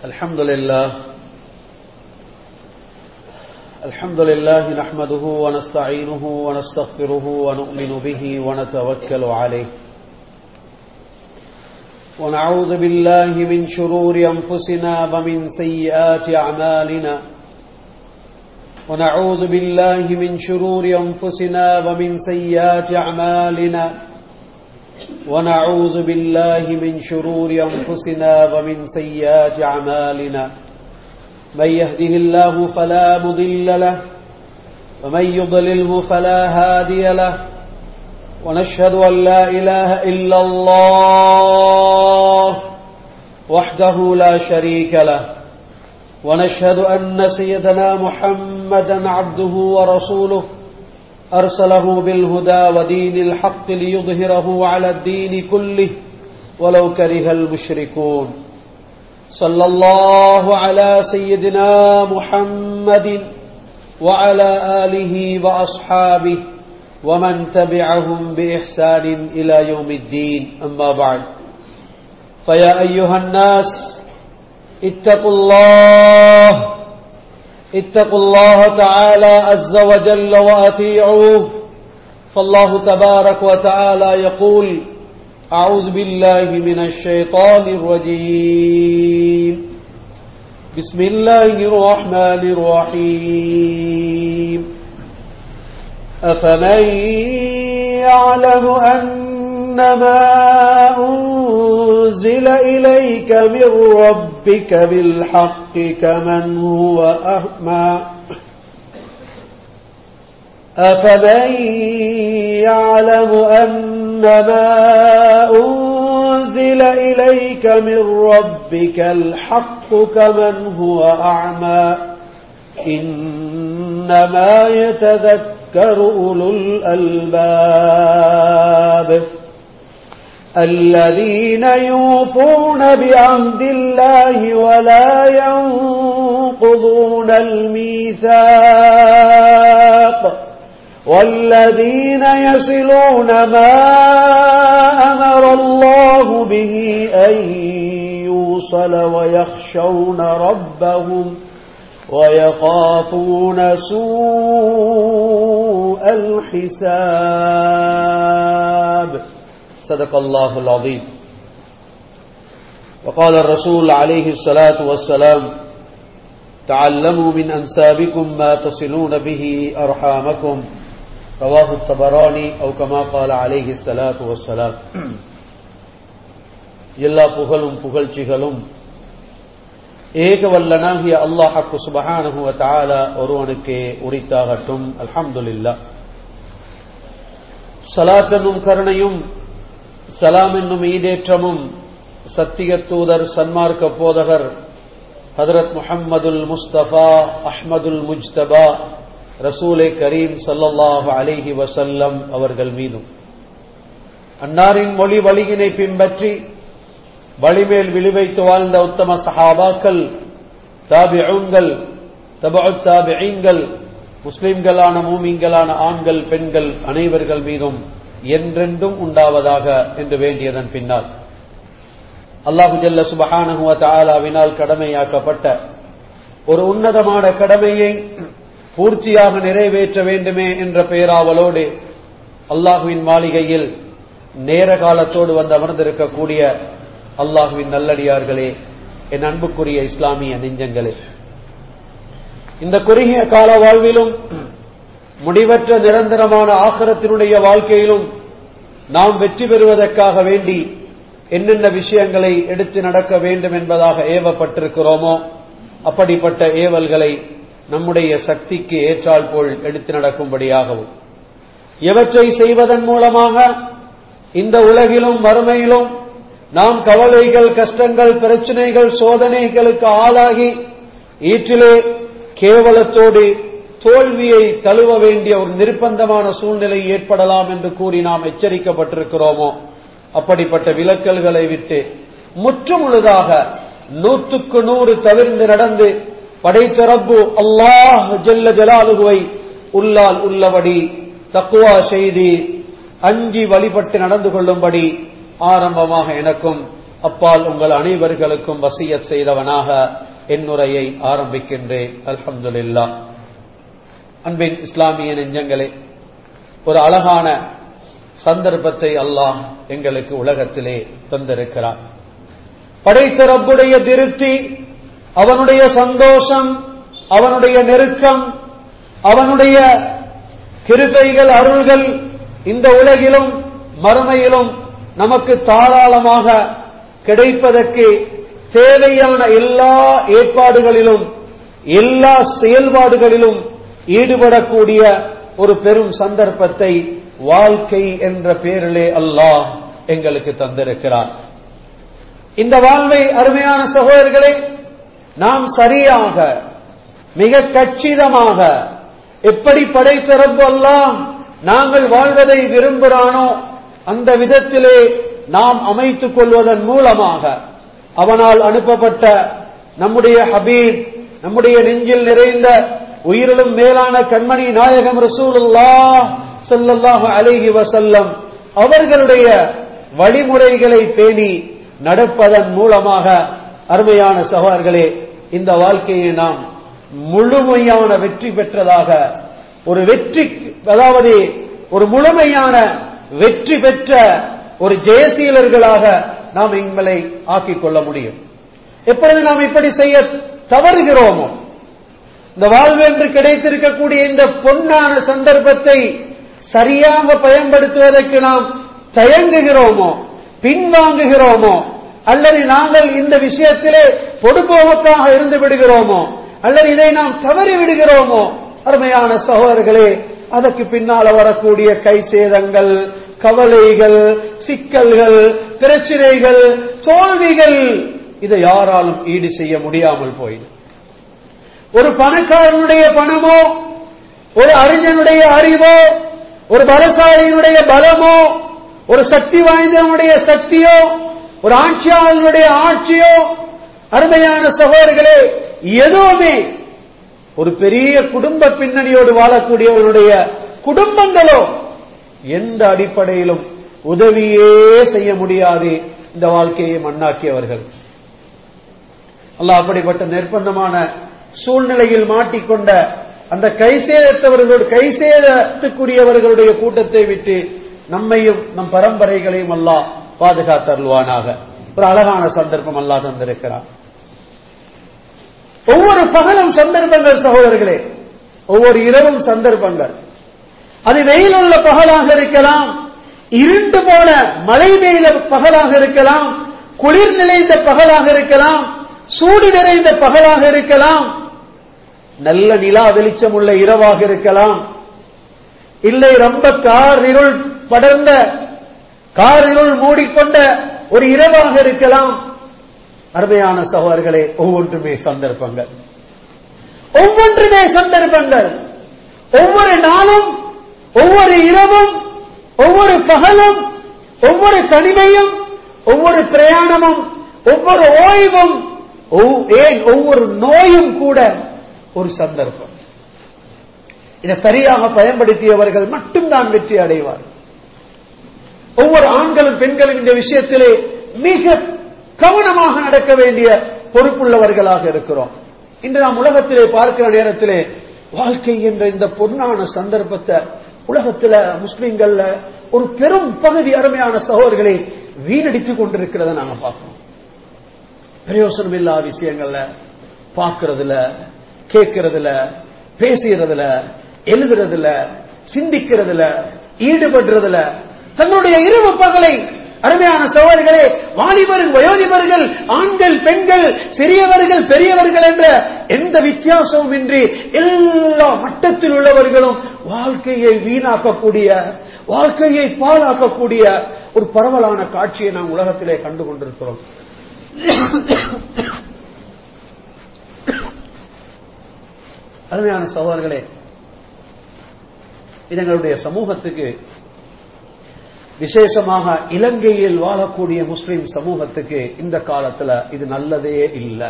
الحمد لله الحمد لله نحمده ونستعينه ونستغفره ونؤمن به ونتوكل عليه ونعوذ بالله من شرور أنفسنا ومن سيئات أعمالنا ونعوذ بالله من شرور أنفسنا ومن سيئات أعمالنا ونعوذ بالله من شرور أنفسنا ومن سيئات أعمالنا من يهده الله فلا مضل له ومن يضلله فلا هادي له ونشهد أن لا إله إلا الله وحده لا شريك له ونشهد أن سيدنا محمدا عبده ورسوله أرسله بالهدى ودين الحق ليظهره على الدين كله ولو كره المشركون صلى الله على سيدنا محمد وعلى آله وأصحابه ومن تبعهم بإحسان إلى يوم الدين أما بعد فيا أيها الناس اتقوا الله اتقوا الله تعالى عز وجل وأطيعوه فالله تبارك وتعالى يقول أعوذ بالله من الشيطان الرجيم بسم الله الرحمن الرحيم أفمن يعلم أنما أنزل إليك من ربك بالحق كمن هو أهمى أفمن يعلم أنما أنزل إليك من ربك الحق كمن هو أعمى إنما يتذكر أولو الألباب الذين يوفون بعهد الله ولا ينقضون الميثاق والذين يصلون ما أمر الله به أن يوصل ويخشون ربهم ويخافون سوء الحساب صدق الله العظيم وقال الرسول عليه الصلاة والسلام تعلموا من أنسابكم ما تصلون به أرحامكم رواه الطبراني أو كما قال عليه الصلاة والسلام எல்லா புகழும் புகழ்ச்சிகளும் ஏக வல்லனாகிய அல்லாஹக்கு சுபஹானஹுவ தாலா ஒருவனுக்கே உரித்தாகட்டும் அல்ஹம்துலில்லா சலாத் என்னும் கருணையும் சலாம் என்னும் ஈடேற்றமும் சத்திய தூதர் சன்மார்க்க போதகர் ஹதரத் முஹம்மதுல் முஸ்தபா அஹ்மதுல் முஜ்தபா ரசூலே கரீம் சல்லல்லாஹு அலிஹி வசல்லம் அவர்கள் மீதும் அன்னாரின் மொழி வழியினை பின்பற்றி வழிமேல் விழிவைத்து வாழ்ந்த உத்தம சஹாபாக்கள் தாபிஉங்கள் தபு தாபிகள் முஸ்லிம்களான மூமிங்களான ஆண்கள் பெண்கள் அனைவர்கள் மீதும் என்றென்றும் உண்டாவதாக என்று வேண்டியதன் பின்னால் அல்லாஹு ஜல்ல சுபஹானஹுவ தாலாவினால் கடமையாக்கப்பட்ட ஒரு உன்னதமான கடமையை பூர்த்தியாக நிறைவேற்ற வேண்டுமே என்ற பெயராவலோடு அல்லாஹுவின் மாளிகையில் நேர காலத்தோடு வந்து அமர்ந்திருக்கக்கூடிய அல்லாஹுவின் நல்லடியார்களே என் அன்புக்குரிய இஸ்லாமிய நெஞ்சங்களே இந்த குறுகிய கால வாழ்விலும் முடிவற்ற நிரந்தரமான ஆகரத்தினுடைய வாழ்க்கையிலும் நாம் வெற்றி பெறுவதற்காக வேண்டி என்னென்ன விஷயங்களை எடுத்து நடக்க வேண்டும் என்பதாக ஏவப்பட்டிருக்கிறோமோ அப்படிப்பட்ட ஏவல்களை நம்முடைய சக்திக்கு ஏற்றால் போல் எடுத்து நடக்கும்படியாகவும் எவற்றை செய்வதன் மூலமாக இந்த உலகிலும் மறுமையிலும் நாம் கவலைகள் கஷ்டங்கள் பிரச்சனைகள் சோதனைகளுக்கு ஆளாகி ஈற்றிலே கேவலத்தோடு தோல்வியை தழுவ வேண்டிய ஒரு நிர்பந்தமான சூழ்நிலை ஏற்படலாம் என்று கூறி நாம் எச்சரிக்கப்பட்டிருக்கிறோமோ அப்படிப்பட்ட விலக்கல்களை விட்டு முற்றுமுழுதாக நூற்றுக்கு நூறு தவிர்ந்து நடந்து படைத்த ரப்பு அல்லாஹ் ஜல்ல ஜலாலுகுவை உள்ளால் உள்ளபடி தக்குவா செய்தி அஞ்சி வழிபட்டு நடந்து கொள்ளும்படி ஆரம்பமாக எனக்கும் அப்பால் உங்கள் அனைவர்களுக்கும் வசியத் செய்தவனாக என்னுரையை ஆரம்பிக்கின்றேன் அல்ஹம்துலில்லா அன்பின் இஸ்லாமிய நெஞ்சங்களே ஒரு அழகான சந்தர்ப்பத்தை அல்லாஹ் எங்களுக்கு உலகத்திலே தந்திருக்கிறார் படைத்த ரப்புடைய திருப்தி அவனுடைய சந்தோஷம் அவனுடைய நெருக்கம் அவனுடைய கிருபைகள் அருள்கள் இந்த உலகிலும் மறுமையிலும் நமக்கு தாராளமாக கிடைப்பதற்கு தேவையான எல்லா ஏற்பாடுகளிலும் எல்லா செயல்பாடுகளிலும் ஈடுபடக்கூடிய ஒரு பெரும் சந்தர்ப்பத்தை வாழ்க்கை என்ற பெயரிலே அல்லாஹ் எங்களுக்கு தந்திருக்கிறார் இந்த வாழ்வை அருமையான சகோதரர்களே நாம் சரியாக மிக கச்சிதமாக எப்படி படைத்த ரப்பு அல்லாஹ் நாங்கள் வாழ்வதை விரும்புகிறானோ அந்த விதத்திலே நாம் அமைத்துக் கொள்வதன் மூலமாக அவனால் அனுப்பப்பட்ட நம்முடைய ஹபீப் நம்முடைய நெஞ்சில் நிறைந்த உயிரிலும் மேலான கண்மணி நாயகம் ரசூலுல்லாஹ் ஸல்லல்லாஹு அலைஹி வஸல்லம் அவர்களுடைய வழிமுறைகளை பேணி நடப்பதன் மூலமாக அருமையான சகோதரர்களே இந்த வாழ்க்கையை நாம் முழுமையான வெற்றி பெற்றதாக ஒரு வெற்றி அதாவது ஒரு முழுமையான வெற்றி பெற்ற ஒரு ஜெயசீலர்களாக நாம் எங்களை ஆக்கிக் கொள்ள முடியும் எப்பொழுது நாம் இப்படி செய்ய தவறுகிறோமோ இந்த வாழ்வென்று கிடைத்திருக்கக்கூடிய இந்த பொன்னான சந்தர்ப்பத்தை சரியாக பயன்படுத்துவதற்கு நாம் தயங்குகிறோமோ பின்வாங்குகிறோமோ அல்லது நாங்கள் இந்த விஷயத்திலே பொடுபோக்காக இருந்து விடுகிறோமோ அல்லது இதை நாம் தவறி விடுகிறோமோ அருமையான சகோதரர்களே அதற்கு பின்னால வரக்கூடிய கை சேதங்கள் கவலைகள் சிக்கல்கள் பிரச்சனைகள் தோல்விகள் இதை யாராலும் ஈடு செய்ய முடியாமல் போயிடும் ஒரு பணக்காரனுடைய பணமோ ஒரு அறிஞனுடைய அறிவோ ஒரு பலசாலியினுடைய பலமோ ஒரு சக்தி வாய்ந்தவனுடைய சக்தியோ ஒரு ஆட்சியாளனுடைய ஆட்சியோ அருமையான சகோதரர்களே எதுவுமே ஒரு பெரிய குடும்ப பின்னணியோடு வாழக்கூடியவனுடைய குடும்பங்களோ எந்த அடிப்படையிலும் உதவியே செய்ய முடியாது இந்த வாழ்க்கையை மண்ணாக்கியவர்கள் அல்லாஹ் அப்படிப்பட்ட நிர்பந்தமான சூழ்நிலையில் மாட்டிக்கொண்ட அந்த கைசேதத்தவர்களோடு கைசேதத்துக்குரியவர்களுடைய கூட்டத்தை விட்டு நம்மையும் நம் பரம்பரைகளையும் அல்லாஹ் பாதுகாத்தருள்வானாக ஒரு அழகான சந்தர்ப்பம் அல்லாஹ் தந்திருக்கிறார் ஒவ்வொரு பகலும் சந்தர்ப்பங்கள் சகோதரர்களே ஒவ்வொரு இரவும் சந்தர்ப்பங்கள் அது வெயிலுள்ள பகலாக இருக்கலாம் இருண்டு போன மழை பெய்த பகலாக இருக்கலாம் குளிர் நிறைந்த பகலாக இருக்கலாம் சூடு நிறைந்த பகலாக இருக்கலாம் நல்ல நிலா வெளிச்சம் உள்ள இரவாக இருக்கலாம் இல்லை ரொம்ப கார் இருள் படர்ந்த கார் இருள் மூடிக்கொண்ட ஒரு இரவாக இருக்கலாம் அருமையான சகோதரர்களே ஒவ்வொன்றுமே சந்தர்ப்பங்கள் ஒவ்வொன்றுமே சந்தர்ப்பங்கள் ஒவ்வொரு நாளும் ஒவ்வொரு இரவும் ஒவ்வொரு பகலும் ஒவ்வொரு தனிமையும் ஒவ்வொரு பிரயாணமும் ஒவ்வொரு ஓய்வும் ஏன் ஒவ்வொரு நோயும் கூட ஒரு சந்தர்ப்பம் இதை சரியாக பயன்படுத்தியவர்கள் மட்டும்தான் வெற்றி அடைவார்கள் ஒவ்வொரு ஆண்களும் பெண்களும் இந்த விஷயத்திலே மிக கவனமாக நடக்க வேண்டிய பொறுப்புள்ளவர்களாக இருக்கிறோம் இன்று நாம் உலகத்திலே பார்க்கிற நேரத்திலே வாழ்க்கை என்ற இந்த பொன்னான சந்தர்ப்பத்தை உலகத்துல முஸ்லிம்கள்ல ஒரு பெரும் பகுதி அருமையான சகோதரர்களை வீணடித்துக் கொண்டிருக்கிறத நாங்க பார்க்கிறோம் பிரயோசனம் இல்லாத விஷயங்கள்ல பார்க்கறதுல கேட்கறதுல பேசுகிறதுல எழுதுறதுல சிந்திக்கிறதுல ஈடுபடுறதுல தன்னுடைய இரவு பகலை அருமையான சகோதரர்களே வாலிபர்கள் வயோதிபர்கள் ஆண்கள் பெண்கள் சிறியவர்கள் பெரியவர்கள் என்ற எந்த வித்தியாசமும் இன்றி எல்லா மட்டத்தில் உள்ளவர்களும் வாழ்க்கையை வீணாக்கக்கூடிய வாழ்க்கையை பாழாக்கக்கூடிய ஒரு பரவலான காட்சியை நாம் உலகத்திலே கண்டு கொண்டிருக்கிறோம் அருமையான சகோதரர்களே இது எங்களுடைய சமூகத்துக்கு விசேஷமாக இலங்கையில் வாழக்கூடிய முஸ்லிம் சமூகத்துக்கு இந்த காலத்துல இது நல்லதே இல்லை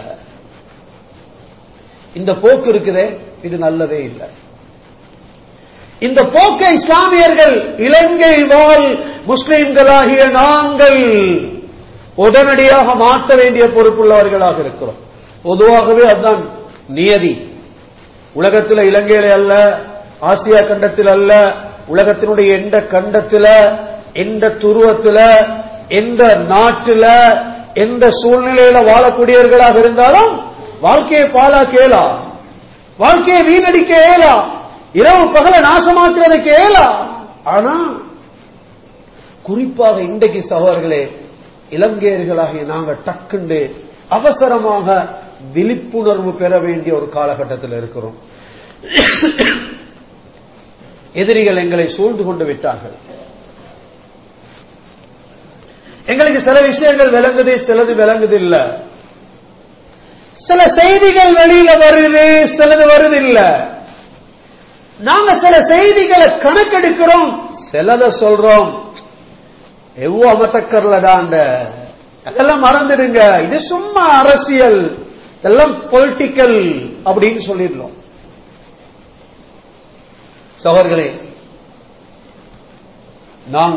இந்த போக்கு இருக்குதே இது நல்லதே இல்லை இந்த போக்கை இஸ்லாமியர்கள் இலங்கை வாழ் முஸ்லிம்களாகிய நாங்கள் உடனடியாக மாற்ற வேண்டிய பொறுப்புள்ளவர்களாக இருக்கிறோம் பொதுவாகவே அதுதான் நியதி உலகத்தில் இலங்கையில அல்ல ஆசியா கண்டத்தில் அல்ல உலகத்தினுடைய எந்த கண்டத்தில் எந்த துருவத்தில் எந்த நாட்டில் எந்த சூழ்நிலையில வாழக்கூடியவர்களாக இருந்தாலும் வாழ்க்கையை பாழாக்க இயலா வாழ்க்கையை வீணடிக்க இயலா இரவு பகல நாசமாக்குறதுக்கு இயலா ஆனா குறிப்பாக இன்றைக்கு சகோதரர்களே இலங்கையர்களாகிய நாங்கள் டக்குண்டு அவசரமாக விழிப்புணர்வு பெற வேண்டிய ஒரு காலகட்டத்தில் இருக்கிறோம் எதிரிகள் எங்களை சூழ்ந்து கொண்டு விட்டார்கள் எங்களுக்கு சில விஷயங்கள் விளங்குது சிலது விளங்குது இல்ல சில செய்திகள் வெளியில வருது சிலது வருது இல்ல நாங்க சில செய்திகளை கணக்கெடுக்கிறோம் சிலத சொல்றோம் எவ்வளவு அமத்தக்கர்ல தாண்ட அதெல்லாம் மறந்துடுங்க இது சும்மா அரசியல் இதெல்லாம் பொலிட்டிக்கல் அப்படின்னு சொல்லிடலாம் சகோதர்களே நாங்க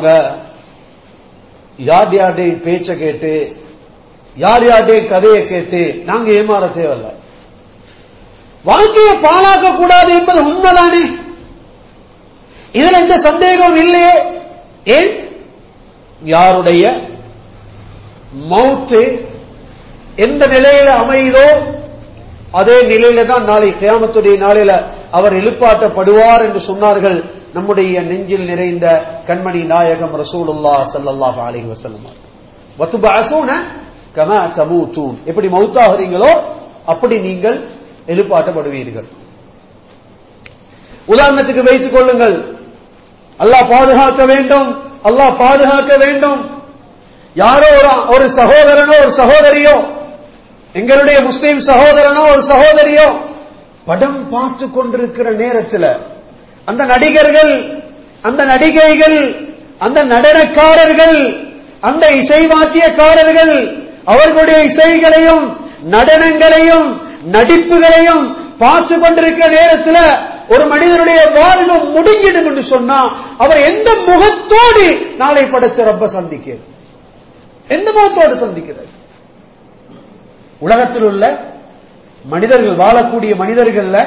யார் யாருடைய பேச்ச கேட்டு யார் யாருடைய கதையை கேட்டு நாங்க ஏமாற தேவையில்ல வாழ்க்கையை பாழாக்க கூடாது என்பது உண்மைதானே இதுல எந்த சந்தேகம் இல்லையே ஏன் யாருடைய மௌத்து எந்த நிலையில அமையுதோ அதே நிலையில தான் நாளை கியாமத்துடைய நாளில அவர் எழுப்பாட்டப்படுவார் என்று சொன்னார்கள் நம்முடைய நெஞ்சில் நிறைந்த கண்மணி நாயகம் ரசூலுல்லா ஸல்லல்லாஹு அலைஹி வஸல்லம் வத்துபஅஸூன கமா தமூதூன் எப்படி மௌத்தாகிறீங்களோ அப்படி நீங்கள் எழுப்பாட்டப்படுவீர்கள் உதாரணத்துக்கு வைத்துக் கொள்ளுங்கள் அல்லாஹ் பாதுகாக்க வேண்டும் அல்லாஹ் பாதுகாக்க வேண்டும் யாரோ ஒரு ஒரு சகோதரனோ ஒரு சகோதரியோ எங்களுடைய முஸ்லீம் சகோதரனோ ஒரு சகோதரியோ படம் பார்த்து கொண்டிருக்கிற நேரத்தில் அந்த நடிகர்கள் அந்த நடிகைகள் அந்த நடனக்காரர்கள் அந்த இசை வாத்தியக்காரர்கள் அவர்களுடைய இசைகளையும் நடனங்களையும் நடிப்புகளையும் பார்த்து கொண்டிருக்கிற நேரத்தில் ஒரு மனிதனுடைய வாழ்வு முடிஞ்சிடும் என்று சொன்னா அவர் எந்த முகத்தோடு நாளை படைச்ச ரப்ப சந்திக்கிறது எந்த முகத்தோடு சந்திக்கிறது உலகத்தில் உள்ள மனிதர்கள் வாழக்கூடிய மனிதர்கள்ல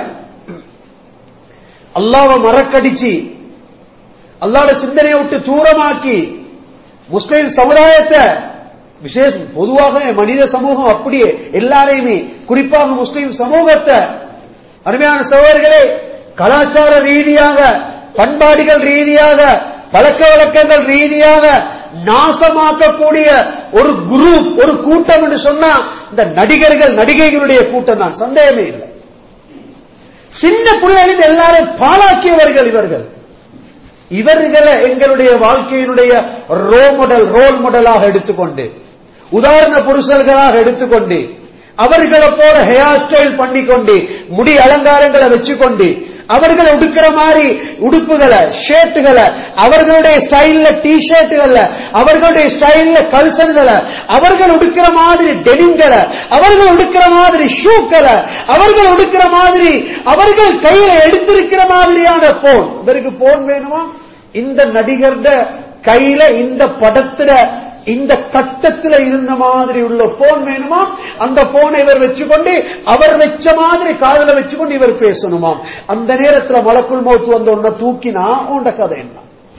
அல்லாவை மறக்கடிச்சு அல்லாட சிந்தனையை விட்டு தூரமாக்கி முஸ்லிம் சமுதாயத்தை விசேஷம் பொதுவாக மனித சமூகம் அப்படியே எல்லாரையுமே குறிப்பாக முஸ்லிம் சமூகத்தை அருமையான சகோதரர்களே கலாச்சார ரீதியாக பண்பாடுகள் ரீதியாக பழக்க வழக்கங்கள் ரீதியாக நாசமாக்கக்கூடிய ஒரு குரூப் ஒரு கூட்டம் என்று சொன்னா இந்த நடிகர்கள் நடிகைகளுடைய கூட்டம் தான் சந்தேகமே இல்லை சின்ன பிள்ளைகளில் எல்லாரும் பாழாக்கியவர்கள் இவர்கள் இவர்களை எங்களுடைய வாழ்க்கையினுடைய ரோல் மாடல் ரோல் மாடலாக எடுத்துக்கொண்டு உதாரண புருஷர்களாக எடுத்துக்கொண்டு அவர்களை போல ஹேர் ஸ்டைல் பண்ணிக்கொண்டு முடி அலங்காரங்களை வச்சுக்கொண்டு அவர்களை உடுக்கிற மாதிரி உடுப்புகளை ஷர்ட்டுகளை அவர்களுடைய ஸ்டைல்ல டி ஷர்ட்டுகளை அவர்களுடைய ஸ்டைல்ல கல்சன்களை அவர்கள் உடுக்கிற மாதிரி டெனிங்களை அவர்கள் உடுக்கிற மாதிரி ஷூக்களை அவர்கள் உடுக்கிற மாதிரி அவர்கள் கையில எடுத்திருக்கிற மாதிரியான போன் இவருக்கு போன் வேணுமா இந்த நடிகர்ட கையில இந்த படத்துல இந்த கட்டத்தில் இருந்த மாதிரி உள்ள போன் வேணுமா அந்த போனை இவர் வச்சுக்கொண்டு அவர் வச்ச மாதிரி காதல வச்சுக்கொண்டு இவர் பேசணுமாம் அந்த நேரத்தில் மலக்குள் மௌத்து வந்த உன்னை தூக்கினா உண்ட கதை என்ன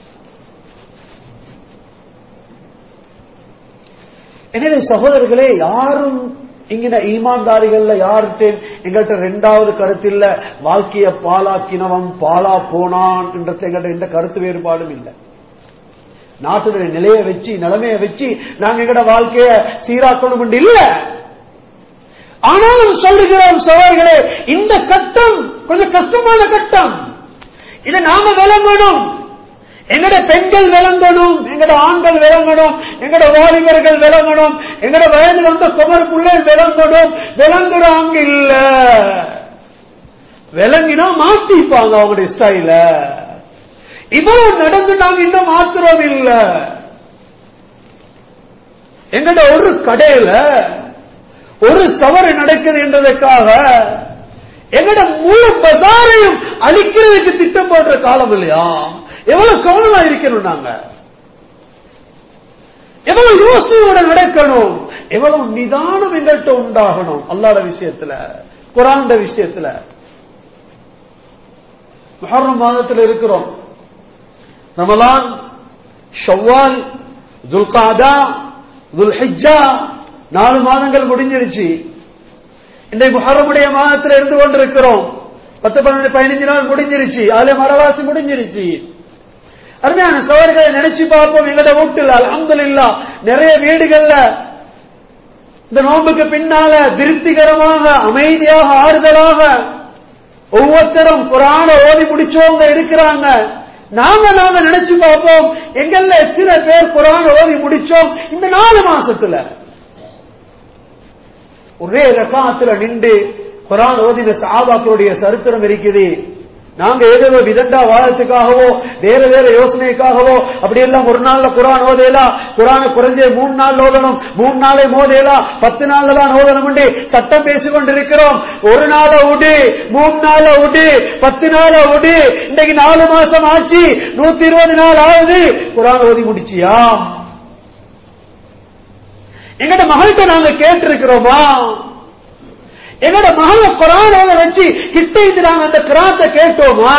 எனவே சகோதரர்களே யாரும் இங்கின ஈமான்தாரிகள்ல யார்கிட்ட எங்கள்கிட்ட ரெண்டாவது கருத்து இல்ல வாழ்க்கைய பாலாக்கினவன் பாலா போனான் என்றது எங்கள்கிட்ட எந்த கருத்து வேறுபாடும் இல்லை நாட்டுடைய நிலையை வச்சு நிலைமையை வச்சு நாங்க எங்கட வாழ்க்கைய சீராக்கணும் இல்ல ஆனாலும் சொல்லுகிறோம் சோழர்களே இந்த கட்டம் கொஞ்சம் கஷ்டமான கட்டம் இதை நாம விளங்கணும் எங்கட பெண்கள் விளங்கணும் எங்கட ஆண்கள் விளங்கணும் எங்கட வாலிபர்கள் விளங்கணும் எங்கட வயது வந்த குமர் பிள்ளைகள் விளங்கணும் விளங்குறாங்க இல்ல விளங்கினா மாத்திப்பாங்க அவங்களுடைய ஸ்டைல இவ்வளவு நடந்து நாங்க இன்னும் மாத்திரம் இல்ல எங்கட ஒரு கடையில ஒரு தவறு நடக்குது என்றதற்காக எங்கட முழு பசாரையும் அழிக்கிறதுக்கு திட்டம் போடுற காலம் இல்லையா எவ்வளவு கவனமா இருக்கணும் நாங்க எவ்வளவு யோசனையோட நடக்கணும் எவ்வளவு நிதானம் எங்கள்கிட்ட உண்டாகணும் அல்லாட விஷயத்துல குரான்ட விஷயத்துல முஹர்ரம் மாதத்தில் இருக்கிறோம் ரமலான் ஷவ்வால் துல்காதா துல்ஹிஜ்ஜா நாலு மாதங்கள் முடிஞ்சிருச்சு இன்றைக்கு முஹர்ரமுடைய மாதத்தில் இருந்து கொண்டிருக்கிறோம் பத்து பன்னெண்டு பதினஞ்சு நாள் முடிஞ்சிருச்சு அதுல மரவாசி முடிஞ்சிருச்சு அருமையான சவர்களை நினைச்சு பார்ப்போம் எங்கட வீட்டுல அலமதுல்லா நிறைய வீடுகள்ல இந்த நோன்புக்கு பின்னால திருப்திகரமாக அமைதியாக ஆறுதலாக ஒவ்வொருத்தரும் குரான ஓதி முடிச்சவங்க இருக்கிறாங்க நாம நாம நினைச்சு பார்ப்போம் எங்கள்ல எத்தனை பேர் குரான் ஓதி முடிச்சோம் இந்த நாலு மாசத்துல ஒரே ரகாத்துல நின்று குரான் ஓதின சஹாபாக்களுடைய சரித்திரம் இருக்குது நாங்க ஏதோ விதண்டா வாதத்துக்காகவோ வேற வேற யோசனைக்காகவோ அப்படி எல்லாம் ஒரு நாள்ல குரான் ஓதேலா குரான குறைஞ்ச மூணு நாள் ஓதணும் மூணு நாளை மோதேலா பத்து நாள்ல தான் ஓதணும் சட்டம் பேசிக் கொண்டிருக்கிறோம் ஒரு நாள விடு மூணு நாள விடு பத்து நாள விடு இன்னைக்கு நாலு மாசம் ஆச்சு நூத்தி இருபது நாள் ஆகுது குரான் ஓதி முடிச்சியா எங்கட மகள்கிட்ட நாங்க கேட்டிருக்கிறோமா எங்கட மகள குரானோட வச்சு கிட்ட இருந்து நாங்க அந்த கிராத்தை கேட்டோமா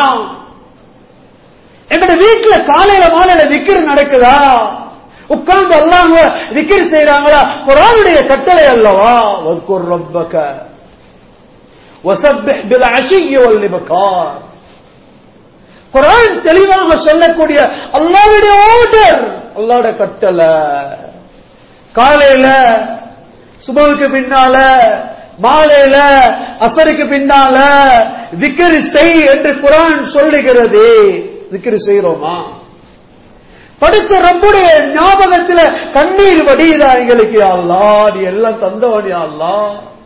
எங்கட வீட்டுல காலையில மாலையில விக்கிர் நடக்குதா உட்கார்ந்து அல்லாம விக்கிர் செய்யறாங்களா குரானுடைய கட்டளை அல்லவா வத்குர் ரப்பக வசப்பிஹ் பில் அஷிய் வல் இப்கார் குரான் தெளிவாக சொல்லக்கூடிய அல்லாஹ்வுடைய ஆர்டர் அல்லாஹ்வுடைய கட்டளை காலையில சுபவுக்கு பின்னால மாலையில அசருக்கு பின்னால திக்கரி செய் என்று குரான் சொல்லுகிறது திக்கரி செய்யறோமா படிச்ச ரப்புடைய ஞாபகத்துல கண்ணீர் வடியுதா எங்களுக்கு அல்லா நீ எல்லாம் தந்தவன் அல்லா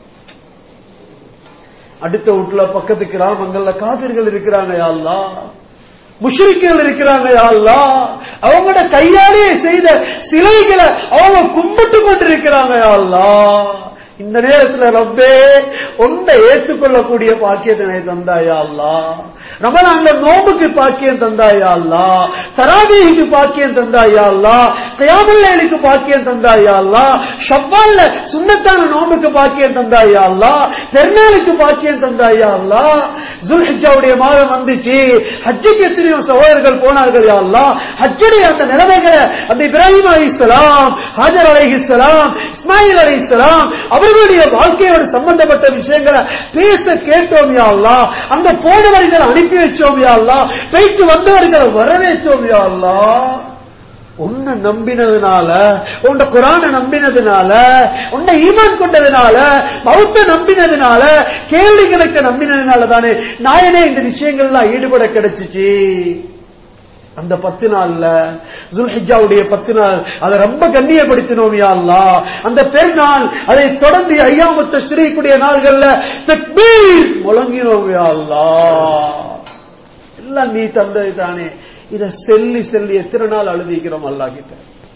அடுத்த வீட்டுல பக்கத்து கிராமங்கள்ல காவிர்கள் இருக்கிறாங்க அல்லா முஷ்ரிக்குகள் இருக்கிறாங்க அல்லா அவங்களோட கையாலே செய்த சிலைகளை அவங்க கும்பிட்டு கொண்டிருக்கிறாங்க அல்லா இந்த நேரத்துல ரப்பே உன்னை ஏற்றுக்கொள்ளக்கூடிய பாக்கியத்தினை தந்தாயா அல்லா ரமலான்ல நோம்புக்கு பாக்கியம் தந்தாயா அல்லா தராவீஹுக்கு பாக்கியம் தந்தாயா அல்லா கயாமல்லைக்கு பாக்கியம் தந்தாயா அல்லா ஷவ்வால்ல சுண்ணத்தான நோம்புக்கு பாக்கியம் தந்தாயா அல்லா பெருநாளுக்கு பாக்கியம் தந்தாயா அல்லா ஜுல்ஹிஜாவுடைய மாதம் வந்துச்சு ஹஜ்ஜுக்கு எத்தனையோ சகோதரர்கள் போனார்கள் யா அல்லா ஹஜ்ஜுடைய அந்த நிலைமைகளை அந்த இப்ராஹிம் அலைஹிஸ்ஸலாம் ஹாஜர் அலைஹிஸ்ஸலாம் இஸ்மாயில் அலைஹிஸ்ஸலாம் அவர்களுடைய வாழ்க்கையோடு சம்பந்தப்பட்ட விஷயங்களை பேச கேட்டோம் யா அல்லா அந்த போனவர்களை அனுப்பி வச்சோம் யா அல்லா போயிட்டு வந்தவர்களை வரவேற்றோம் யா அல்லா உன்னை நம்பினதுனால உன்னை குரான நம்பினதுனால உன்னை ஈமான் கொண்டதுனால மௌத்த நம்பினதுனால கேள்வி கணக்க நம்பினதுனால தானே நாயனே இந்த விஷயங்கள்லாம் ஈடுபட கிடைச்சிச்சு அந்த பத்து நாள்ல ஜுல்ஹிஜாவுடைய பத்து நாள் அதை ரொம்ப கண்ணியப்படுத்தினோம் யா அல்லாஹ் அந்த பெருநாள் அதை தொடர்ந்து ஐயாமத்த ஸ்ரீக்குடைய நாள்கள்ல தக்பீர் முழங்கினோம் யா அல்லாஹ் எல்லாம் நீ தந்தது தானே இத செல்லி செல்லி எத்தனை நாள் அழுதிக்கிறோம் அல்லாஹ் கிட்ட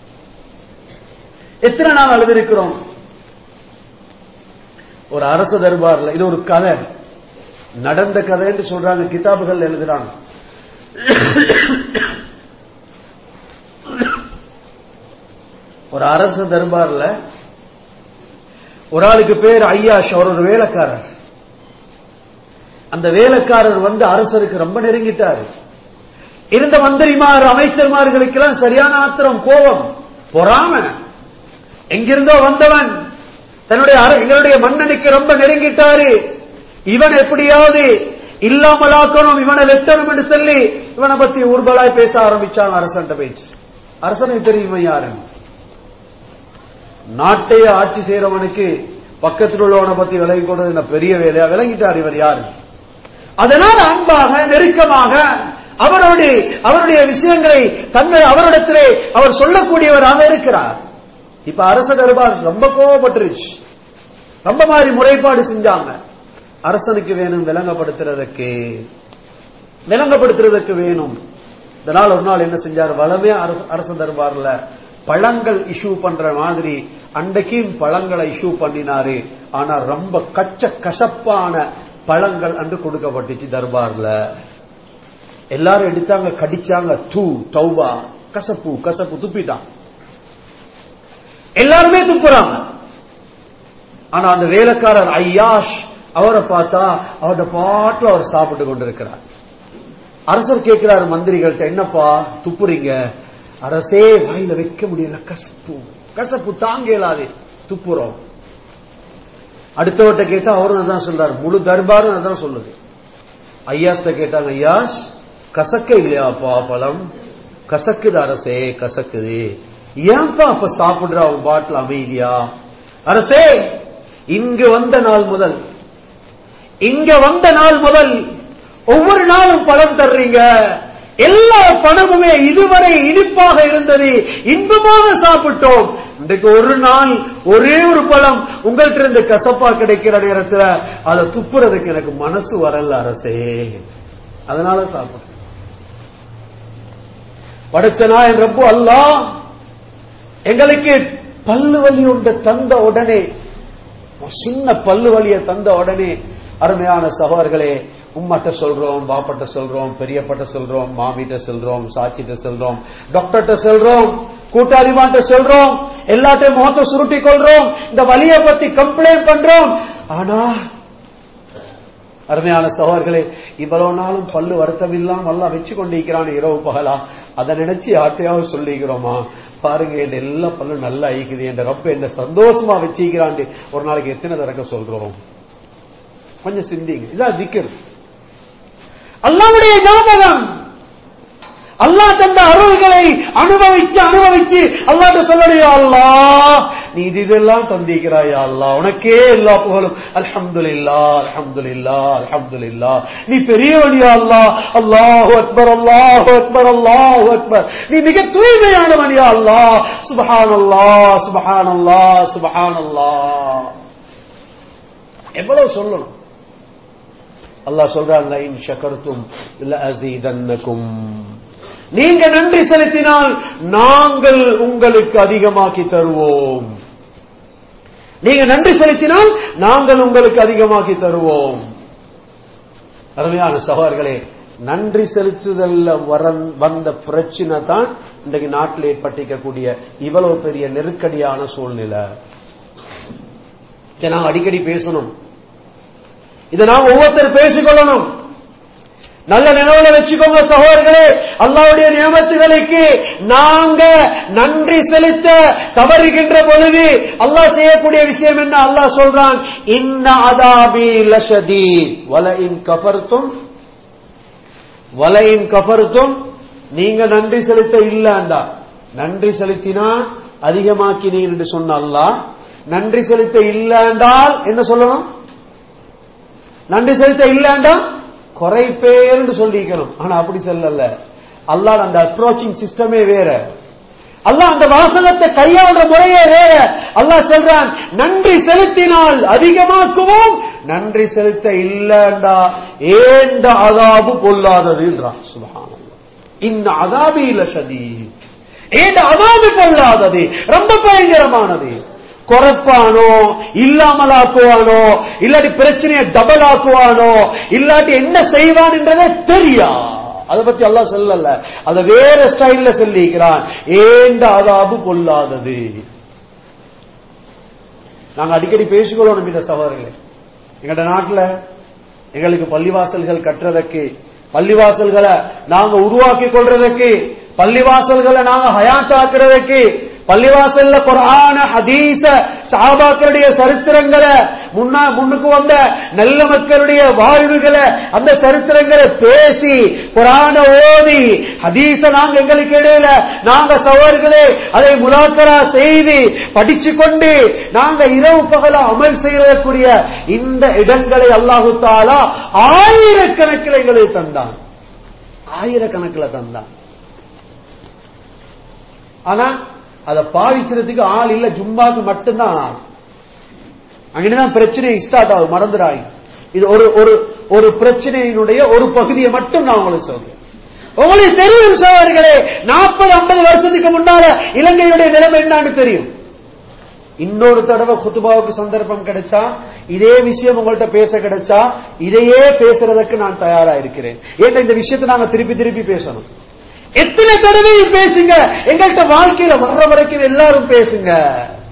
எத்தனை நாள் அழுதிருக்கிறோம் ஒரு அரச தர்பார்ல இது ஒரு கதை நடந்த கதைன்னு சொல்றாங்க கிதாபுகள் எழுதுறாங்க ஒரு அரச தர்பார்ல ஒரு ஆளுக்கு பேர் ஐயாஷ் அவர் ஒரு வேலைக்காரர் அந்த வேலைக்காரர் வந்து அரசருக்கு ரொம்ப நெருங்கிட்டாரு இருந்த மந்திரிமார் அமைச்சர்மார்களுக்கெல்லாம் சரியான ஆத்திரம் கோபம் பொறாம எங்கிருந்தோ வந்தவன் தன்னுடைய அர- எங்களுடைய மன்னனுக்கு ரொம்ப நெருங்கிட்டாரு இவன் எப்படியாவது இல்லாமலாக்கணும் இவனை வெட்டணும் என்று சொல்லி இவனை பத்தி ஊர்வலாய் பேச ஆரம்பிச்சான் அரசன் பேச்சு அரசனுக்கு தெரியுமா யாருன்னு நாட்டையே ஆட்சி செய்யறவனுக்கு பக்கத்தில் உள்ளவனை பத்தி விலகி கொடுறது பெரிய வேலையா விளங்கிட்டார் இவர் யாரு அதனால் அன்பாக நெருக்கமாக அவரோடு அவருடைய விஷயங்களை தங்கள் அவரிடத்திலே அவர் சொல்லக்கூடியவராக இருக்கிறார் இப்ப அரச தர்பார் ரொம்ப கோவப்பட்டுருச்சு ரொம்ப மாதிரி முறைப்பாடு செஞ்சாங்க அரசனுக்கு வேணும் விளங்கப்படுத்துறதுக்கு விளங்கப்படுத்துறதுக்கு வேணும் இதனால் ஒரு நாள் என்ன செஞ்சார் வளமே அரச- அரச தர்பார்ல பழங்கள் இஷ்யூ பண்ற மாதிரி அன்றைக்கும் பழங்களை இஷ்யூ பண்ணினாரு ஆனா ரொம்ப கச்ச கசப்பான பழங்கள் அன்று கொடுக்கப்பட்டுச்சு தர்பார்ல எல்லாரும் எடுத்தாங்க கடிச்சாங்க தூ தௌபா கசப்பு கசப்பு துப்பிட்டான் எல்லாருமே துப்புறாங்க ஆனா அந்த வேலைக்காரர் ஐயாஷ் அவரை பார்த்தா அவரோட பாட்டுல அவர் சாப்பிட்டு கொண்டிருக்கிறார் அரசர் கேட்கிறாரு மந்திரிகள்ட்ட என்னப்பா துப்புறீங்க அரசே வாயில வைக்க முடியல கசப்பு கசப்பு தாங்க இயலாது துப்புறோம் அடுத்தவர்கிட்ட கேட்டா அவரும் அதான் சொல்றாரு முழு தர்பாரும் அதான் சொல்லுது ஐயாஸ்ட கேட்டாங்க ஐயாஸ் கசக்க இல்லையாப்பா பழம் கசக்குது அரசே கசக்குது ஏன்பா அப்ப சாப்பிடுற அவன் பாட்டில் அமைதியா அரசே இங்கு வந்த நாள் முதல் இங்க வந்த நாள் முதல் ஒவ்வொரு நாளும் பழம் தர்றீங்க எல்லா பணமுமே இதுவரை இனிப்பாக இருந்தது இன்பமாக சாப்பிட்டோம் இன்றைக்கு ஒரு நாள் ஒரே ஒரு பழம் உங்கள்கிட்ட இருந்து கசப்பா கிடைக்கிற நேரத்துல அதை துப்புறதுக்கு எனக்கு மனசு வரல அரசே அதனால சாப்பிடுறேன் படைச்சனா என் ரப்பு அல்லா எங்களுக்கு பல்லு வலி உண்ட தந்த உடனே சின்ன பல்லு வலிய தந்த உடனே அருமையான சகோதரர்களே உம்மட்ட சொல்றோம் பாப்பட்ட சொல்றோம் பெரியப்பட்ட சொல்றோம் மாமிட்ட சொல்றோம் சாட்சிட்ட சொல்றோம் டாக்டர்கிட்ட சொல்றோம் கூட்டாளிமாட்ட சொல்றோம் எல்லாத்தையும் முகத்தை சுருட்டி கொள்றோம் இந்த வலியை பத்தி கம்ப்ளைண்ட் பண்றோம் ஆனா அருமையான சகோதரர்களே இவ்வளவு நாளும் பல்லு வருத்தம் இல்லாம எல்லாம் வச்சு கொண்டிருக்கிறான் இரவு பகலா அதை நினைச்சு யார்ட்டையாவது சொல்லிக்கிறோமா பாருங்க என் எல்லா பல்லு நல்லா ஐக்குது என் ரப்ப என்ன சந்தோஷமா வச்சுக்கிறான் ஒரு நாளைக்கு எத்தனை தடக்க சொல்றோம் கொஞ்சம் சிந்திங்க இதான் திக்கர் அல்லாவுடைய ஞாபகம் அல்லா தந்த அருள்களை அனுபவிச்சு அனுபவிச்சு அல்லாட்ட சொல்லலையா அல்லா நீ இது இதெல்லாம் தந்திக்கிறாயா அல்லா உனக்கே எல்லா புகழும் அல்ஹம்துலில்லா அல்ஹம்துலில்லா அல்ஹம்துலில்லா நீ பெரியவனியா அல்லா அல்லாஹு அக்பர் அல்லாஹு அக்பர் அல்லாஹு அக்பர் நீ மிக தூய்மையானவனியா அல்லா சுபஹான் அல்லா சுபஹான் அல்லா சுபஹான் அல்லா எவ்வளவு சொல்லணும் அல்லாஹ் சொல்றான் இன் ஷகர்தும் இல்ல அசீதன்னக்கும் நீங்க நன்றி செலுத்தினால் நாங்கள் உங்களுக்கு அதிகமாக்கி தருவோம் நீங்க நன்றி செலுத்தினால் நாங்கள் உங்களுக்கு அதிகமாக்கி தருவோம் அருமையான சகோதரர்களே நன்றி செலுத்துதல்ல வர வந்த பிரச்சனை தான் இன்றைக்கு நாட்டில் ஏற்பட்டிருக்கக்கூடிய இவ்வளவு பெரிய நெருக்கடியான சூழ்நிலை இதை நாம் அடிக்கடி பேசணும் இதை நாம் ஒவ்வொருத்தர் பேசிக்கொள்ளணும் நல்ல நினைவுல வச்சுக்கோங்க சகோதரர்களே அல்லாவுடைய நியமத்துகளுக்கு நாங்க நன்றி செலுத்த தவறுகின்ற பொழுது அல்லாஹ் செய்யக்கூடிய விஷயம் என்ன அல்லாஹ் சொல்றான் இன்ன அதாபி லஷதீத் வல இன் கஃபர்தும் வல இன் கஃபர்தும் நீங்க நன்றி செலுத்த இல்லண்டா நன்றி செலுத்தினா அதிகமாக்கினீர் என்று சொன்ன அல்லாஹ் நன்றி செலுத்த இல்லைன்றால் என்ன சொல்லணும் நன்றி செலுத்த இல்லைன்றா குறைப்பேர்னு சொல்லிக்கணும் ஆனா அப்படி சொல்லல அல்லாஹ் அந்த அப்ரோச்சிங் சிஸ்டமே வேற அல்லாஹ் அந்த வாசகத்தை கையாளுற முறையே வேற அல்லாஹ் சொல்றான் நன்றி செலுத்தினால் அதிகமாக்குவோம் நன்றி செலுத்த இல்லண்டா ஏண்ட அதாபு பொல்லாததுன்றான் சுபஹானல்லாஹ் இந்த அதாபில சதீத் ஏண்ட அதாபு பொல்லாதது ரொம்ப பயங்கரமானது குறைப்பானோ இல்லாமல் ஆக்குவானோ இல்லாட்டி பிரச்சனையை டபுள் ஆக்குவானோ இல்லாட்டி என்ன செய்வான் என்றதே தெரியா அதை பத்தி எல்லாம் சொல்லல அத வேற ஸ்டைல்ல சொல்லிக்கிறான் ஏண்ட அதாபு கொள்ளாதது நாங்க அடிக்கடி பேசிக்கொள்ளணும் இந்த சகோதரர்களே எங்கட நாட்டுல எங்களுக்கு பள்ளிவாசல்கள் கட்டுறதுக்கு பள்ளிவாசல்களை நாங்க உருவாக்கி கொள்றதுக்கு பள்ளிவாசல்களை நாங்க ஹயாத்தாக்குறதுக்கு பள்ளிவாசல்ல குரான ஹதீச சஹாபாக்களுடைய சரித்திரங்களை முன்னா முன்னுக்கு வந்த நல்ல மக்களுடைய வாழ்வுகளை அந்த சரித்திரங்களை பேசி குரான ஓதி ஹதீச நாங்க எங்களுக்கு இடையில நாங்க சவர்களே அதை முலாக்கரா செய்து படிச்சு கொண்டு நாங்க இரவு பகல அமல் செய்யறதுக்குரிய இந்த இடங்களை அல்லாஹு தாலா ஆயிரக்கணக்கில் எங்களுக்கு தந்தான் ஆயிரக்கணக்கில் தந்தான் ஆனா அதை பாவிக்கிறதுக்கு ஆள் இல்ல ஜும்பாக்கு மட்டும்தான் ஆள் அங்கதான் பிரச்சனை ஸ்டார்ட் ஆகும் மறந்துடாய் இது ஒரு ஒரு ஒரு பிரச்சனையினுடைய ஒரு பகுதியை மட்டும் நான் உங்களுக்கு சொல்றேன் உங்களுக்கு தெரியும் சோழர்களே நாற்பது ஐம்பது வருஷத்துக்கு முன்னால இலங்கையுடைய நிலைமை என்னன்னு தெரியும் இன்னொரு தடவை குத்துபாவுக்கு சந்தர்ப்பம் கிடைச்சா இதே விஷயம் உங்கள்ட்ட பேச கிடைச்சா இதையே பேசுறதுக்கு நான் தயாரா இருக்கிறேன் ஏன்னா இந்த விஷயத்தை நாங்க திருப்பி திருப்பி பேசணும் எத்தனை தடவையும் பேசுங்க எங்கள்கிட்ட வாழ்க்கையில வர்ற வரைக்கும் எல்லாரும் பேசுங்க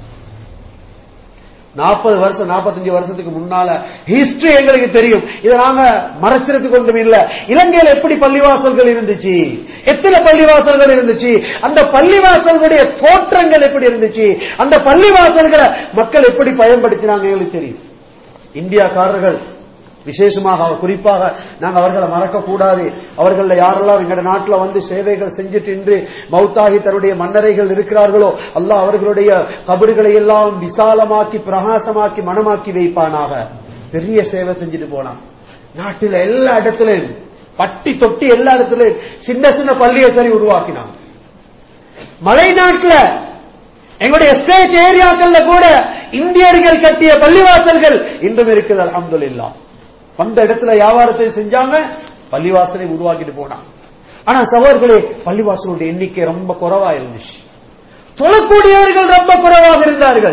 நாற்பது வருஷம் நாற்பத்தஞ்சு வருஷத்துக்கு முன்னால ஹிஸ்டரி எங்களுக்கு தெரியும் இதை நாங்க மறைச்சிறதுக்கு ஒன்றும் இல்ல இலங்கையில எப்படி பள்ளிவாசல்கள் இருந்துச்சு எத்தனை பள்ளிவாசல்கள் இருந்துச்சு அந்த பள்ளிவாசல்களுடைய தோற்றங்கள் எப்படி இருந்துச்சு அந்த பள்ளிவாசல்களை மக்கள் எப்படி பயன்படுத்தினாங்க எங்களுக்கு தெரியும் இந்தியாக்காரர்கள் விசேஷமாக குறிப்பாக நாங்க அவர்களை மறக்க கூடாது அவர்கள யாரெல்லாம் எங்க நாட்டுல வந்து சேவைகள் செஞ்சுட்டு இன்று மௌத்தாகி தன்னுடைய மன்னரைகள் இருக்கிறார்களோ அல்லாஹ் அவர்களுடைய கபறுகளை எல்லாம் விசாலமாக்கி பிரகாசமாக்கி மனமாக்கி வைப்பானாக பெரிய சேவை செஞ்சுட்டு போனான் நாட்டில் எல்லா இடத்துலயும் பட்டி தொட்டி எல்லா இடத்துலயும் சின்ன சின்ன பள்ளியை சரி உருவாக்கினான் மலைநாட்டுல எங்களுடைய ஸ்டேட் ஏரியாக்கள்ல கூட இந்தியர்கள் கட்டிய பள்ளிவாசல்கள் இன்றும் இருக்குது அல்ஹம்துலில்லாஹ் வந்த இடத்துல வியாபாரத்தை செஞ்சாங்க பள்ளிவாசலை உருவாக்கிட்டு போனாங்க ஆனா சகோதரர்களே பள்ளிவாசலுடைய எண்ணிக்கை ரொம்ப குறைவா இருந்துச்சு தொழக்கூடியவர்கள் ரொம்ப குறைவாக இருந்தார்கள்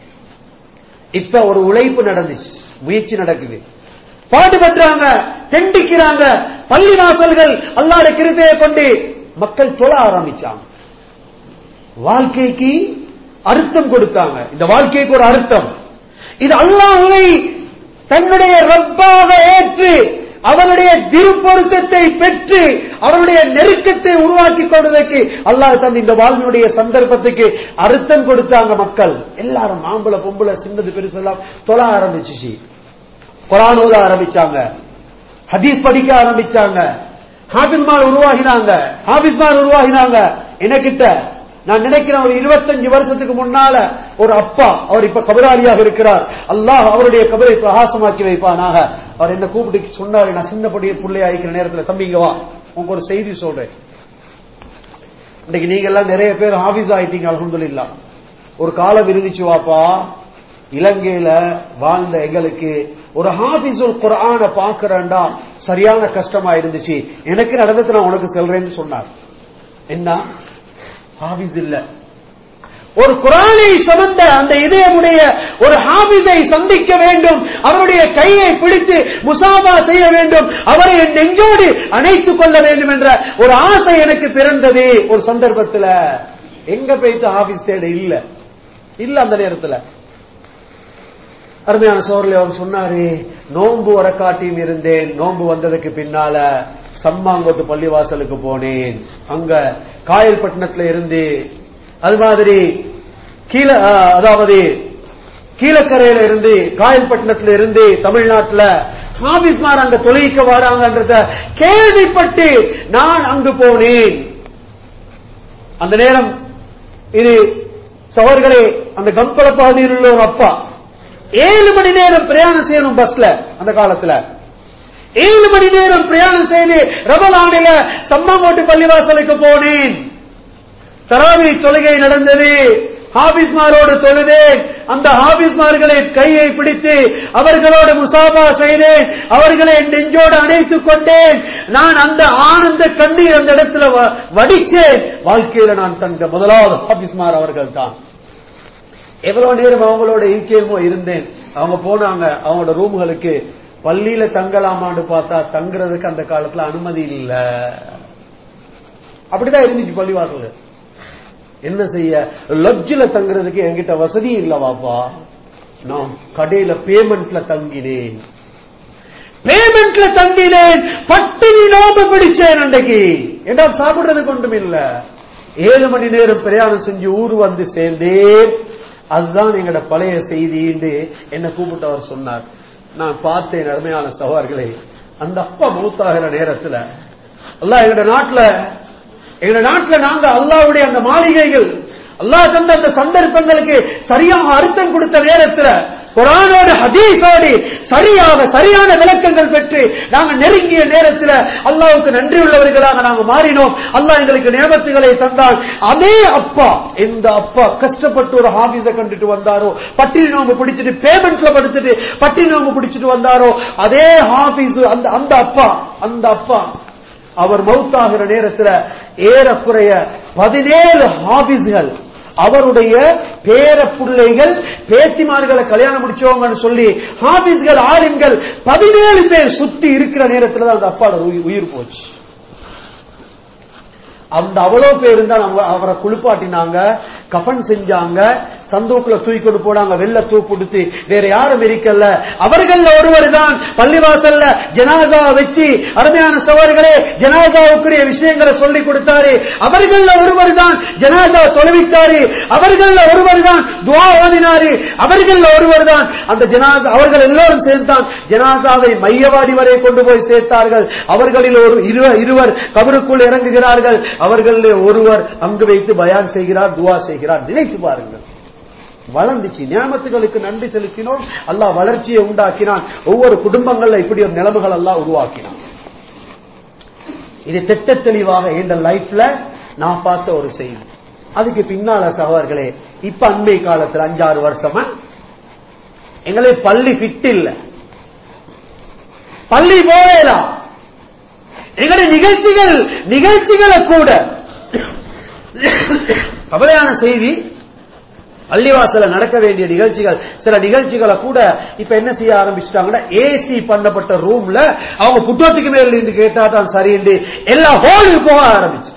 இப்ப ஒரு உழைப்பு நடந்துச்சு முயற்சி நடக்குது பாடுபடுறாங்க தெண்டிக்கிறாங்க பள்ளி வாசல்கள் அல்லாட கிருபையை கொண்டு மக்கள் தொழ ஆரம்பிச்சாங்க வாழ்க்கைக்கு அர்த்தம் கொடுத்தாங்க இந்த வாழ்க்கைக்கு ஒரு அர்த்தம் இது அல்லாஹ்வை தன்னுடைய ரப்பாக ஏற்று அவனுடைய திருப்பொருத்தத்தை பெற்று அவனுடைய நெருக்கத்தை உருவாக்கி கொள்வதற்கு அல்லாஹ் தந்த இந்த வாழ்வினுடைய சந்தர்ப்பத்துக்கு அர்த்தம் கொடுத்தாங்க மக்கள் எல்லாரும் ஆம்பளை பொம்பளை சின்னது பெருசு எல்லாம் தொழ ஆரம்பிச்சுச்சு குரான் ஓத ஆரம்பிச்சாங்க ஹதீஸ் படிக்க ஆரம்பிச்சாங்க ஹாபிஸ்மார் உருவாகினாங்க ஹாபிஸ்மார் உருவாகினாங்க எனக்கிட்ட நான் நினைக்கிறேன் ஒரு இருபத்தஞ்சு வருஷத்துக்கு முன்னால ஒரு அப்பா அவர் இப்ப கபராளியாக இருக்கிறார் அல்லாஹ் அவருடைய கபரை பிரகாசமாக்கி வைப்பானாக அவர் என்ன கூப்பிட்டு சொன்னாரு நான் சின்னப்படிய பிள்ளையா இருக்கிற நேரத்தில் தம்பிங்க வா உங்களுக்கு ஒரு செய்தி சொல்றேன் இன்னைக்கு நீங்க எல்லாம் நிறைய பேர் ஆபீஸ் ஆயிட்டீங்க அலமதுல்லா ஒரு காலம் இருந்துச்சு வாப்பா இலங்கையில வாழ்ந்த எங்களுக்கு ஒரு ஹாபிசுல் குரான பாக்குறேன்டா சரியான கஷ்டமா இருந்துச்சு எனக்கு நடந்தது நான் உனக்கு சொல்றேன்னு சொன்னார் என்ன ஹாபிஸ் இல்ல ஒரு குரானை சுமந்த அந்த இதயமுடைய ஒரு ஹாபிஸை சந்திக்க வேண்டும் அவருடைய கையை பிடித்து முசாபா செய்ய வேண்டும் அவரை என் நெஞ்சோடு அணைத்துக் கொள்ள வேண்டும் என்ற ஒரு ஆசை எனக்கு பிறந்தது ஒரு சந்தர்ப்பத்தில் எங்க போய்த்து ஹாபிஸ் தேட இல்ல இல்ல அந்த நேரத்தில் அருமையான சோர்ல அவர் சொன்னாரு நோன்பு வரக்காட்டியும் இருந்தேன் நோன்பு வந்ததுக்கு பின்னால சம்மாங்கோட்டு பள்ளிவாசலுக்கு போனேன் அங்க காயல்பட்டினத்துல இருந்து அது மாதிரி கீழ அதாவது கீழக்கரையில இருந்து காயல்பட்டினத்துல இருந்து தமிழ்நாட்டுல ஹாபிஸ்மார் அங்க தொழிலுக்கு வராங்கன்றத கேள்விப்பட்டு நான் அங்கு போனேன் அந்த நேரம் இது சவர்களே அந்த கம்பள பகுதியில் உள்ள ஒரு அப்பா ஏழு மணி நேரம் பிரயாணம் செய்யணும் பஸ்ல அந்த காலத்துல ஏழு மணி நேரம் பிரயாணம் செய்து ரமலானில சம்மாங்கோட்டு பள்ளிவாசலுக்கு போனேன் தராவி தொழுகை நடந்தது ஹாபிஸ்மாரோடு தொழுதேன் அந்த ஹாபிஸ்மார்களை கையை பிடித்து அவர்களோடு முசாபா செய்தேன் அவர்களை நெஞ்சோடு அணைத்துக் கொண்டேன் நான் அந்த ஆனந்த கண்ணீர் அந்த இடத்துல வடிச்சேன் வாழ்க்கையில நான் கண்ட முதலாவது ஹாபிஸ்மார் அவர்கள் தான் எவ்வளவு நேரம் அவங்களோட இருக்கையுமோ இருந்தேன் அவங்க போனாங்க அவங்களோட ரூம்களுக்கு பள்ளியில தங்கலாமான்னு பார்த்தா தங்குறதுக்கு அந்த காலத்துல அனுமதி இல்ல அப்படிதான் இருந்துச்சு பள்ளிவாசல் என்ன செய்ய லட்ஜில தங்குறதுக்கு என்கிட்ட வசதி இல்ல வாப்பா நான் கடையில பேமெண்ட்ல தங்கினேன் பேமெண்ட்ல தங்கினேன் பட்டினி நோம்பு பிடிச்சேன் அன்றைக்கு என்ன சாப்பிடுறதுக்கு ஒன்றும் இல்ல ஏழு மணி நேரம் பிரயாணம் செஞ்சு ஊர் வந்து சேர்ந்தேன் அதுதான் எங்கட பழைய செய்தின்னு என்ன கூப்பிட்டு அவர் சொன்னார் நான் பார்த்தேன் அருமையான சவார்களே அந்த அப்பா மூத்தாகிற நேரத்துல அல்லாஹ் எங்கட நாட்டுல எங்க நாட்டுல நாங்க அல்லாவுடைய அந்த மாளிகைகள் அல்லாஹ் தந்த அந்த சந்தர்ப்பங்களுக்கு சரியாக அர்த்தம் கொடுத்த நேரத்துல குரானோடு ஹதீஸோடு சரியாக சரியான விளக்கங்கள் பெற்று நாங்க நெருங்கிய நேரத்தில் அல்லாவுக்கு நன்றி உள்ளவர்களாக நாங்க மாறினோம் அல்லாஹ் எங்களுக்கு நியமத்துகளை தந்தால் அதே அப்பா எந்த அப்பா கஷ்டப்பட்டு ஒரு ஹாபீஸ கண்டுட்டு வந்தாரோ பட்டினி நோம்பு பிடிச்சிட்டு பேமெண்ட்ல படுத்துட்டு பட்டினி நோம்பு பிடிச்சிட்டு வந்தாரோ அதே ஹாபீஸ் அந்த அந்த அப்பா அந்த அப்பா அவர் மௌத்தாகிற நேரத்தில் ஏறக்குறைய பதினேழு ஹாபிஸ்கள் அவருடைய பேர பிள்ளைகள் பேத்திமார்களை கல்யாணம் முடிச்சவங்கன்னு சொல்லி ஹாபிஸ்கள் ஆளுங்கள் பதினேழு பேர் சுத்தி இருக்கிற நேரத்தில் தான் அந்த அப்பாட உயிர் போச்சு அந்த அவ்வளவு பேர் தான் அவரை குளிப்பாட்டினாங்க கஃபன் செஞ்சாங்க சந்தூக்குல தூக்கி கொண்டு போனாங்க வெள்ள தூக்குடுத்து வேற யாரும் இருக்கல்ல அவர்கள்ல ஒருவர் தான் பள்ளிவாசல்ல ஜனாதா வச்சு அருமையான சவார்களே ஜனாதாவுக்குரிய விஷயங்களை சொல்லி கொடுத்தாரு அவர்கள்ல ஒருவர் தான் ஜனாதா தொலைவித்தாரு அவர்கள்ல ஒருவர் தான் துவா ஓதினாரு அவர்கள்ல ஒருவர் தான் அந்த ஜனாதா அவர்கள் எல்லோரும் சேர்ந்தான் ஜனாதாவை மையவாடி வரை கொண்டு போய் சேர்த்தார்கள் அவர்களில் ஒரு இருவர் இருவர் கபருக்குள் இறங்குகிறார்கள் அவர்களில் ஒருவர் அங்கு வைத்து பயான் செய்கிறார் துவா செய்கிறார் நினைத்து பாருங்கள் வளர்ந்துச்சு நியமத்துகளுக்கு நன்றி செலுத்தினோம் அல்லாஹ் வளர்ச்சியை உண்டாக்கினான் ஒவ்வொரு குடும்பங்கள்ல இப்படி ஒரு நிலைமைகள் எல்லாம் உருவாக்கினான் இது திட்ட தெளிவாக என்ற லைஃப்ல நான் பார்த்த ஒரு செய்தி அதுக்கு பின்னால சகோதரர்களே இப்ப அண்மை காலத்துல அஞ்சாறு வருஷமா எங்களை பள்ளி ஃபிட் இல்ல பள்ளி போவேலாம் எங்களுடைய நிகழ்ச்சிகள் நிகழ்ச்சிகளை கூட கவலையான செய்தி பள்ளிவாசல நடக்க வேண்டிய நிகழ்ச்சிகள் சில நிகழ்ச்சிகளை கூட இப்ப என்ன செய்ய ஆரம்பிச்சுட்டாங்கன்னா ஏசி பண்ணப்பட்ட ரூம்ல அவங்க புத்தகத்துக்கு மேல இருந்து கேட்டா தான் சரின்னு எல்லா ஹோலுக்கு போக ஆரம்பிச்சிட்டு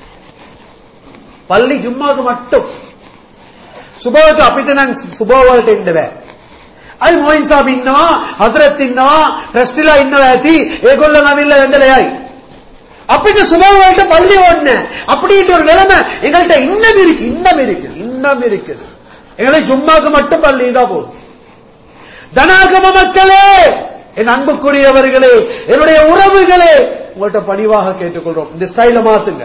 பள்ளி ஜும்மாக்கு மட்டும் சுபோக்கு අපිට නම් සුබෝ වලට එන්න බෑ. අයි මොයින් සාබ් ඉන්නවා, හදරත් ඉන්නවා, ට්‍රස්ටිලා ඉන්නවා ඇති. ඒගොල්ලෝ නවිල්ලා වෙන්දලයයි. අපිට சுபோ වලට பள்ளி ஓடன. அப்படின்ற ஒரு நிலைமை எங்கள்கிட்ட இன்னும் இருக்கு, இன்னும் இருக்கு, இன்னும் இருக்குது. எங்களை ஜும்மாக்கு மட்டும் பள்ளி தான் போதும். தனாகம மக்களே என் அன்புக்குரியவர்களே என்னுடைய உறவுகளே உங்கள்கிட்ட பணிவாக கேட்டுக்கொள்றோம் இந்த ஸ்டைல மாத்துங்க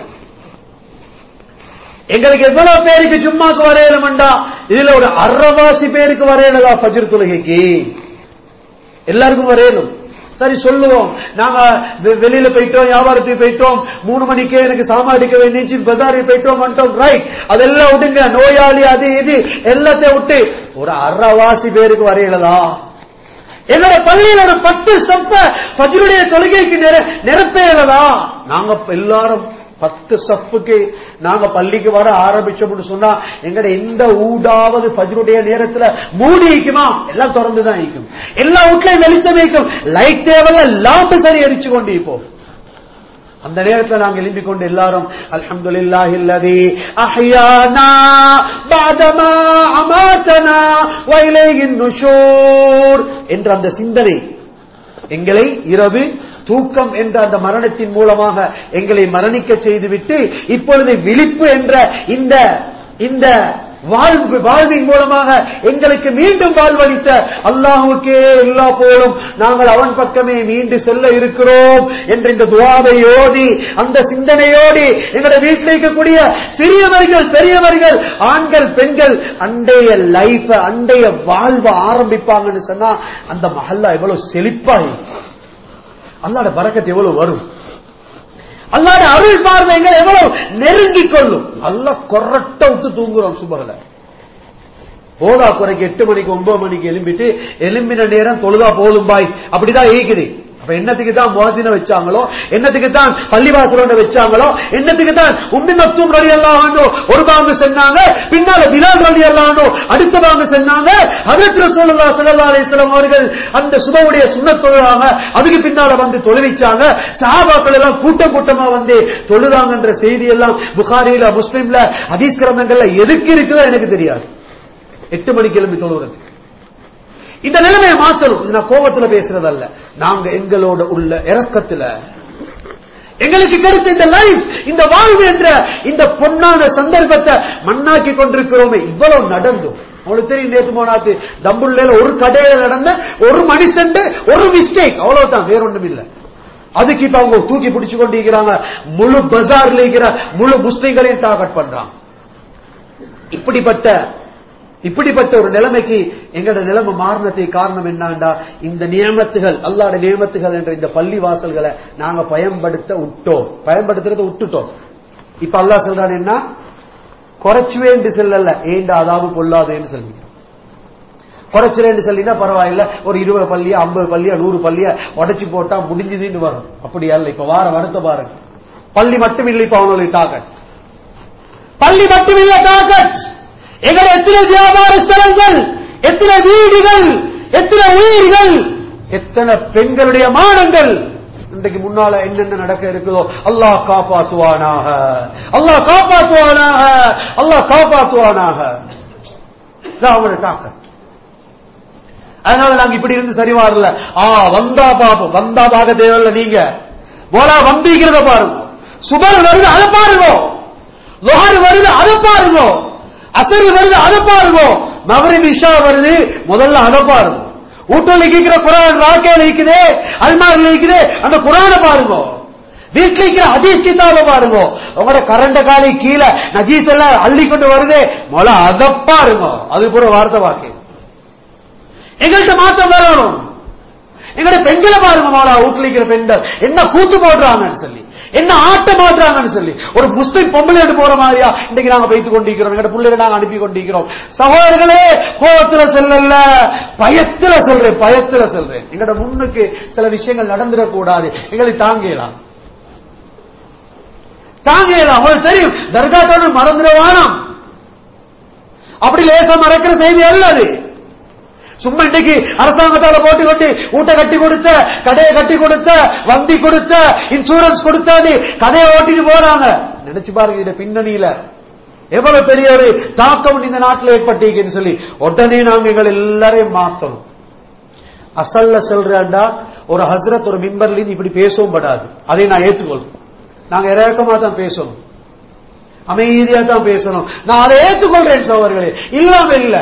எங்களுக்கு எவ்வளவு பேருக்கு ஜும்மாக்கு வரையணும்டா இதுல ஒரு அறவாசி பேருக்கு வரையலதா ஃபஜ்ர் தொழுகைக்கு எல்லாருக்கும் வரையணும் சரி சொல்லுவோம் நாங்க வெ- வெளியில போயிட்டோம் வியாபாரத்துக்கு போயிட்டோம் மூணு மணிக்கே எனக்கு சாமான் எடுக்க வேண்டிய பஜாருக்கு போயிட்டோம் வந்துட்டோம் ரைட் அதெல்லாம் விடுங்க நோயாளி அது இது எல்லாத்தையும் விட்டு ஒரு அறவாசி பேருக்கு வரையலதா என்னோட பள்ளியில் ஒரு பத்து சப்ப ஃபஜ்ருடைய தொழுகைக்கு நிர- நிரப்பேறதா நாங்க எல்லாரும் பத்து சப்புக்கு நாங்க பள்ளிக்கு வர ஆரம்பிச்சோம்னு சொன்னா எங்கட எந்த ஊடாவது ஃபஜ்ருடைய நேரத்துல மூடி வைக்குமா எல்லாம் திறந்து தான் வைக்கும் எல்லா வீட்லயும் வெளிச்சம் வைக்கும் லைட் தேவையில்ல லாம்பு சரி எரிச்சு கொண்டு இப்போ அந்த நேரத்தில் நாங்கள் எழும்பிக் கொண்டு எல்லாரும் அல்ஹம்துலில்லாஹி அல்லதி அஹ்யானா பாதமா அமாத்தனா வ இலைஹின் நுஷூர் என்ற அந்த சிந்தனை எங்களை இரவு தூக்கம் என்ற அந்த மரணத்தின் மூலமாக எங்களை மரணிக்க செய்துவிட்டு இப்பொழுது விழிப்பு என்ற இந்த இந்த வாழ்வு வாழ்வின் மூலமாக எங்களுக்கு மீண்டும் வாழ்வளித்த அல்லாஹுக்கே எல்லா போலும் நாங்கள் அவன் பக்கமே மீண்டு செல்ல இருக்கிறோம் என்ற இந்த துவாவை ஓதி அந்த சிந்தனையோடு எங்களுடைய வீட்டில் இருக்கக்கூடிய சிறியவர்கள் பெரியவர்கள் ஆண்கள் பெண்கள் அண்டைய லைஃப் அண்டைய வாழ்வை ஆரம்பிப்பாங்கன்னு சொன்னா அந்த மஹல்லா எவ்வளவு செழிப்பாய் அல்லாட பறக்கத்து எவ்வளவு வரும் அல்லாட அருள் பார்வைகள் எவ்வளவு நெருங்கிக் கொள்ளும் நல்லா கொரட்ட விட்டு தூங்குறோம் சுபகல போதா குறைக்கு எட்டு மணிக்கு ஒன்பது மணிக்கு எலும்பிட்டு எலும்பின நேரம் தொழுதா போதும் பாய் அப்படிதான் ஈக்குது அப்ப என்னத்துக்கு தான் மோசின வச்சாங்களோ என்னத்துக்கு தான் பள்ளிவாசலோட வச்சாங்களோ என்னத்துக்கு தான் உம்மி மக்தூம் ரலி அல்லாஹ் ஒரு பாங்கு சொன்னாங்க பின்னால பிலால் ரலி அல்லாஹ் அடுத்த பாங்கு சொன்னாங்க ஹஜரத் ரசூலுல்லாஹ் ஸல்லல்லாஹு அலைஹி வஸல்லம் அவர்கள் அந்த சுபவுடைய சுன்னத் தொழுவாங்க அதுக்கு பின்னால வந்து தொழுவிச்சாங்க சஹாபாக்கள் எல்லாம் கூட்டம் கூட்டமா வந்து தொழுதாங்கன்ற செய்தி எல்லாம் புகாரில முஸ்லிம்ல ஹதீஸ் கிரந்தங்கள்ல எதுக்கு இருக்குதோ எனக்கு தெரியாது எட்டு மணிக்கு எழும்பி தொழுகிறது இந்த நிலைமையை மாத்தணும் இது நான் கோபத்துல பேசுறதல்ல நாங்க எங்களோட உள்ள இறக்கத்துல எங்களுக்கு கிடைச்ச இந்த லைஃப் இந்த வாழ்வு என்ற இந்த பொன்னான சந்தர்ப்பத்தை மண்ணாக்கி கொண்டிருக்கிறோமே இவ்வளவு நடந்தும் உங்களுக்கு தெரியும் நேற்று போனாத்து தம்புள்ள ஒரு கடையில நடந்த ஒரு மனுஷன் ஒரு மிஸ்டேக் அவ்வளவுதான் வேற ஒண்ணும் இல்ல அதுக்கு இப்ப அவங்க தூக்கி பிடிச்சு கொண்டு இருக்கிறாங்க முழு பஜார்ல இருக்கிற முழு முஸ்லிம்களையும் டார்கெட் பண்றாங்க இப்படிப்பட்ட இப்படிப்பட்ட ஒரு நிலைமைக்கு எங்களோட நிலைமை மாறினத்தை காரணம் என்னண்டா இந்த நியமத்துகள் அல்லாட நியமத்துகள் என்ற இந்த பள்ளி வாசல்களை நாங்க பயன்படுத்த விட்டோம் பயன்படுத்துறதை விட்டுட்டோம் இப்ப அல்லாஹ் சொல்றான் என்ன குறைச்சுவே என்று செல்லல ஏண்ட அதாவது பொல்லாதுன்னு சொல்லி குறைச்சுறேன்னு சொல்லினா பரவாயில்ல ஒரு இருபது பள்ளியா ஐம்பது பள்ளியா நூறு பள்ளியா உடைச்சு போட்டா முடிஞ்சதுன்னு வரும் அப்படி அல்ல இப்ப வார வருத்த பாருங்க பள்ளி மட்டும் இல்லை இப்ப அவனுடைய டார்கெட் பள்ளி மட்டும் இல்ல டார்கெட் எங்களை எத்தனை வியாபார ஸ்தலங்கள் எத்தனை வீடுகள் எத்தனை உயிர்கள் எத்தனை பெண்களுடைய மானங்கள் இன்றைக்கு முன்னால என்னென்ன நடக்க இருக்குதோ அல்லாஹ் காப்பாத்துவானாக அல்லாஹ் காப்பாத்துவானாக அல்லாஹ் காப்பாத்துவானாக இதான் அவங்களோட டாக்கர் அதனால நாங்க இப்படி இருந்து சரி வரல ஆ வந்தா பாப்போம் வந்தா பார்க்க தேவையில்ல நீங்க போலா வம்பிக்கிறத பாருங்க சுபர் வருது அதை பாருங்க லோஹர் வருது அதை பாருங்க அசரி வருது அதை பாருங்க மகரிப் இஷா வருது முதல்ல அதை பாருங்க வீட்டுல இருக்கிற குரான் ராக்கேல இருக்குது அல்மாரில் இருக்குது அந்த குரானை பாருங்க வீட்டுல இருக்கிற ஹதீஸ் கிதாப பாருங்க உங்களோட கரண்ட காலி கீழே நஜீஸ் எல்லாம் அள்ளி கொண்டு வருது முதல்ல அதை பாருங்க அது பூரா வார்த்தை வாக்கு எங்கள்கிட்ட மாற்றம் வரணும் எங்கட பெண்களை பாருங்க மாலா வீட்டுல இருக்கிற பெண்கள் என்ன கூத்து போடுறாங்கன்னு சொல்லி என்ன ஆட்டம் மாட்டுறாங்கன்னு சொல்லி ஒரு முஸ்லிம் பொம்பளை போற மாதிரியா இன்னைக்கு நாங்க வைத்துக் கொண்டிருக்கிறோம் எங்கட பிள்ளைகளை நாங்க அனுப்பி கொண்டிருக்கிறோம் சகோதரர்களே கோபத்துல செல்லல பயத்துல சொல்றேன் பயத்துல சொல்றேன் எங்கட முன்னுக்கு சில விஷயங்கள் நடந்துடக்கூடாது எங்களை தாங்கலாம் தாங்கலாம் அவங்களுக்கு தெரியும் தர்காட்டோடு மறந்துடவானாம் அப்படி லேசா மறக்கிற செய்தி அல்ல அது சும்மா இன்னைக்கு அரசாங்கத்தால போட்டு கொண்டு ஊட்ட கட்டி கொடுத்த கடையை கட்டி கொடுத்த வந்தி கொடுத்த இன்சூரன்ஸ் கொடுத்தான்னு கதையை ஓட்டிட்டு போறாங்க நினைச்சு பாருங்க இந்த பின்னணியில எவ்வளவு பெரிய ஒரு தாக்கம் இந்த நாட்டில் ஏற்பட்டீங்கன்னு சொல்லி உடனே நாங்க எங்கள் எல்லாரையும் மாத்தணும் அசல்ல செல்றா ஒரு ஹசரத் ஒரு மிம்பர்ல இப்படி பேசவும் படாது அதை நான் ஏற்றுக்கொள்றேன் நாங்க இறக்கமா தான் பேசணும் அமைதியா தான் பேசணும் நான் அதை ஏற்றுக்கொள்றேன் சோழர்களே இல்லாம இல்ல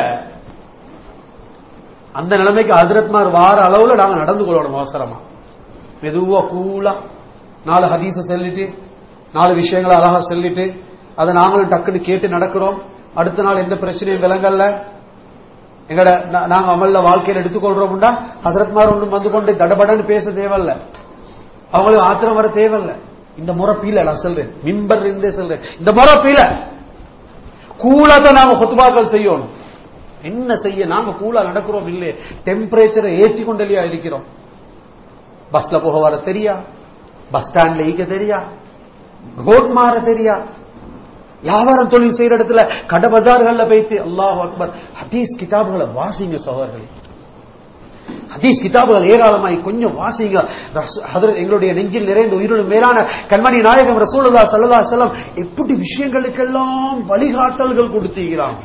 அந்த நிலைமைக்கு ஹசரத்மார் வார அளவுல நாங்க நடந்து கொள்ளணும் அவசரமா மெதுவா கூலா நாலு ஹதீஸ சொல்லிட்டு நாலு விஷயங்களை அழகா சொல்லிட்டு அதை நாங்களும் டக்குன்னு கேட்டு நடக்கிறோம் அடுத்த நாள் எந்த பிரச்சனையும் விளங்கல்ல எங்கட நாங்க அமல்ல வாழ்க்கையில எடுத்துக்கொள்றோம்டா ஹசரத்மார் ஒன்றும் வந்து கொண்டு தடபடன்னு பேச தேவையில்ல அவங்களுக்கு ஆத்திரம் வர தேவையில்ல இந்த முறை பீல நான் சொல்றேன் மிம்பர் இருந்தே சொல்றேன் இந்த முறை பீல கூலா தான் நாங்க கொத்துபாக்கள் செய்யணும் என்ன செய்ய நாங்க கூலா நடக்கிறோம் இல்லையே டெம்பரேச்சரை ஏற்றி கொண்டலையா இருக்கிறோம் பஸ்ல போக வர தெரியா பஸ் ஸ்டாண்ட்ல ஈக்க தெரியா ரோட் மாற தெரியா வியாபாரம் தொழில் செய்யற இடத்துல கடை பஜார்கள்ல போய்த்து அல்லாஹ் அக்பர் ஹதீஸ் கிதாபுகளை வாசிங்க சகோதரர்களே ஹதீஸ் கிதாபுகள் ஏராளமாய் கொஞ்சம் வாசிங்க எங்களுடைய நெஞ்சில் நிறைந்த உயிரினும் மேலான கண்மணி நாயகம் ரசூலுல்லா சல்லா செல்லம் எப்படி விஷயங்களுக்கெல்லாம் வழிகாட்டல்கள் கொடுத்தீங்கிறாங்க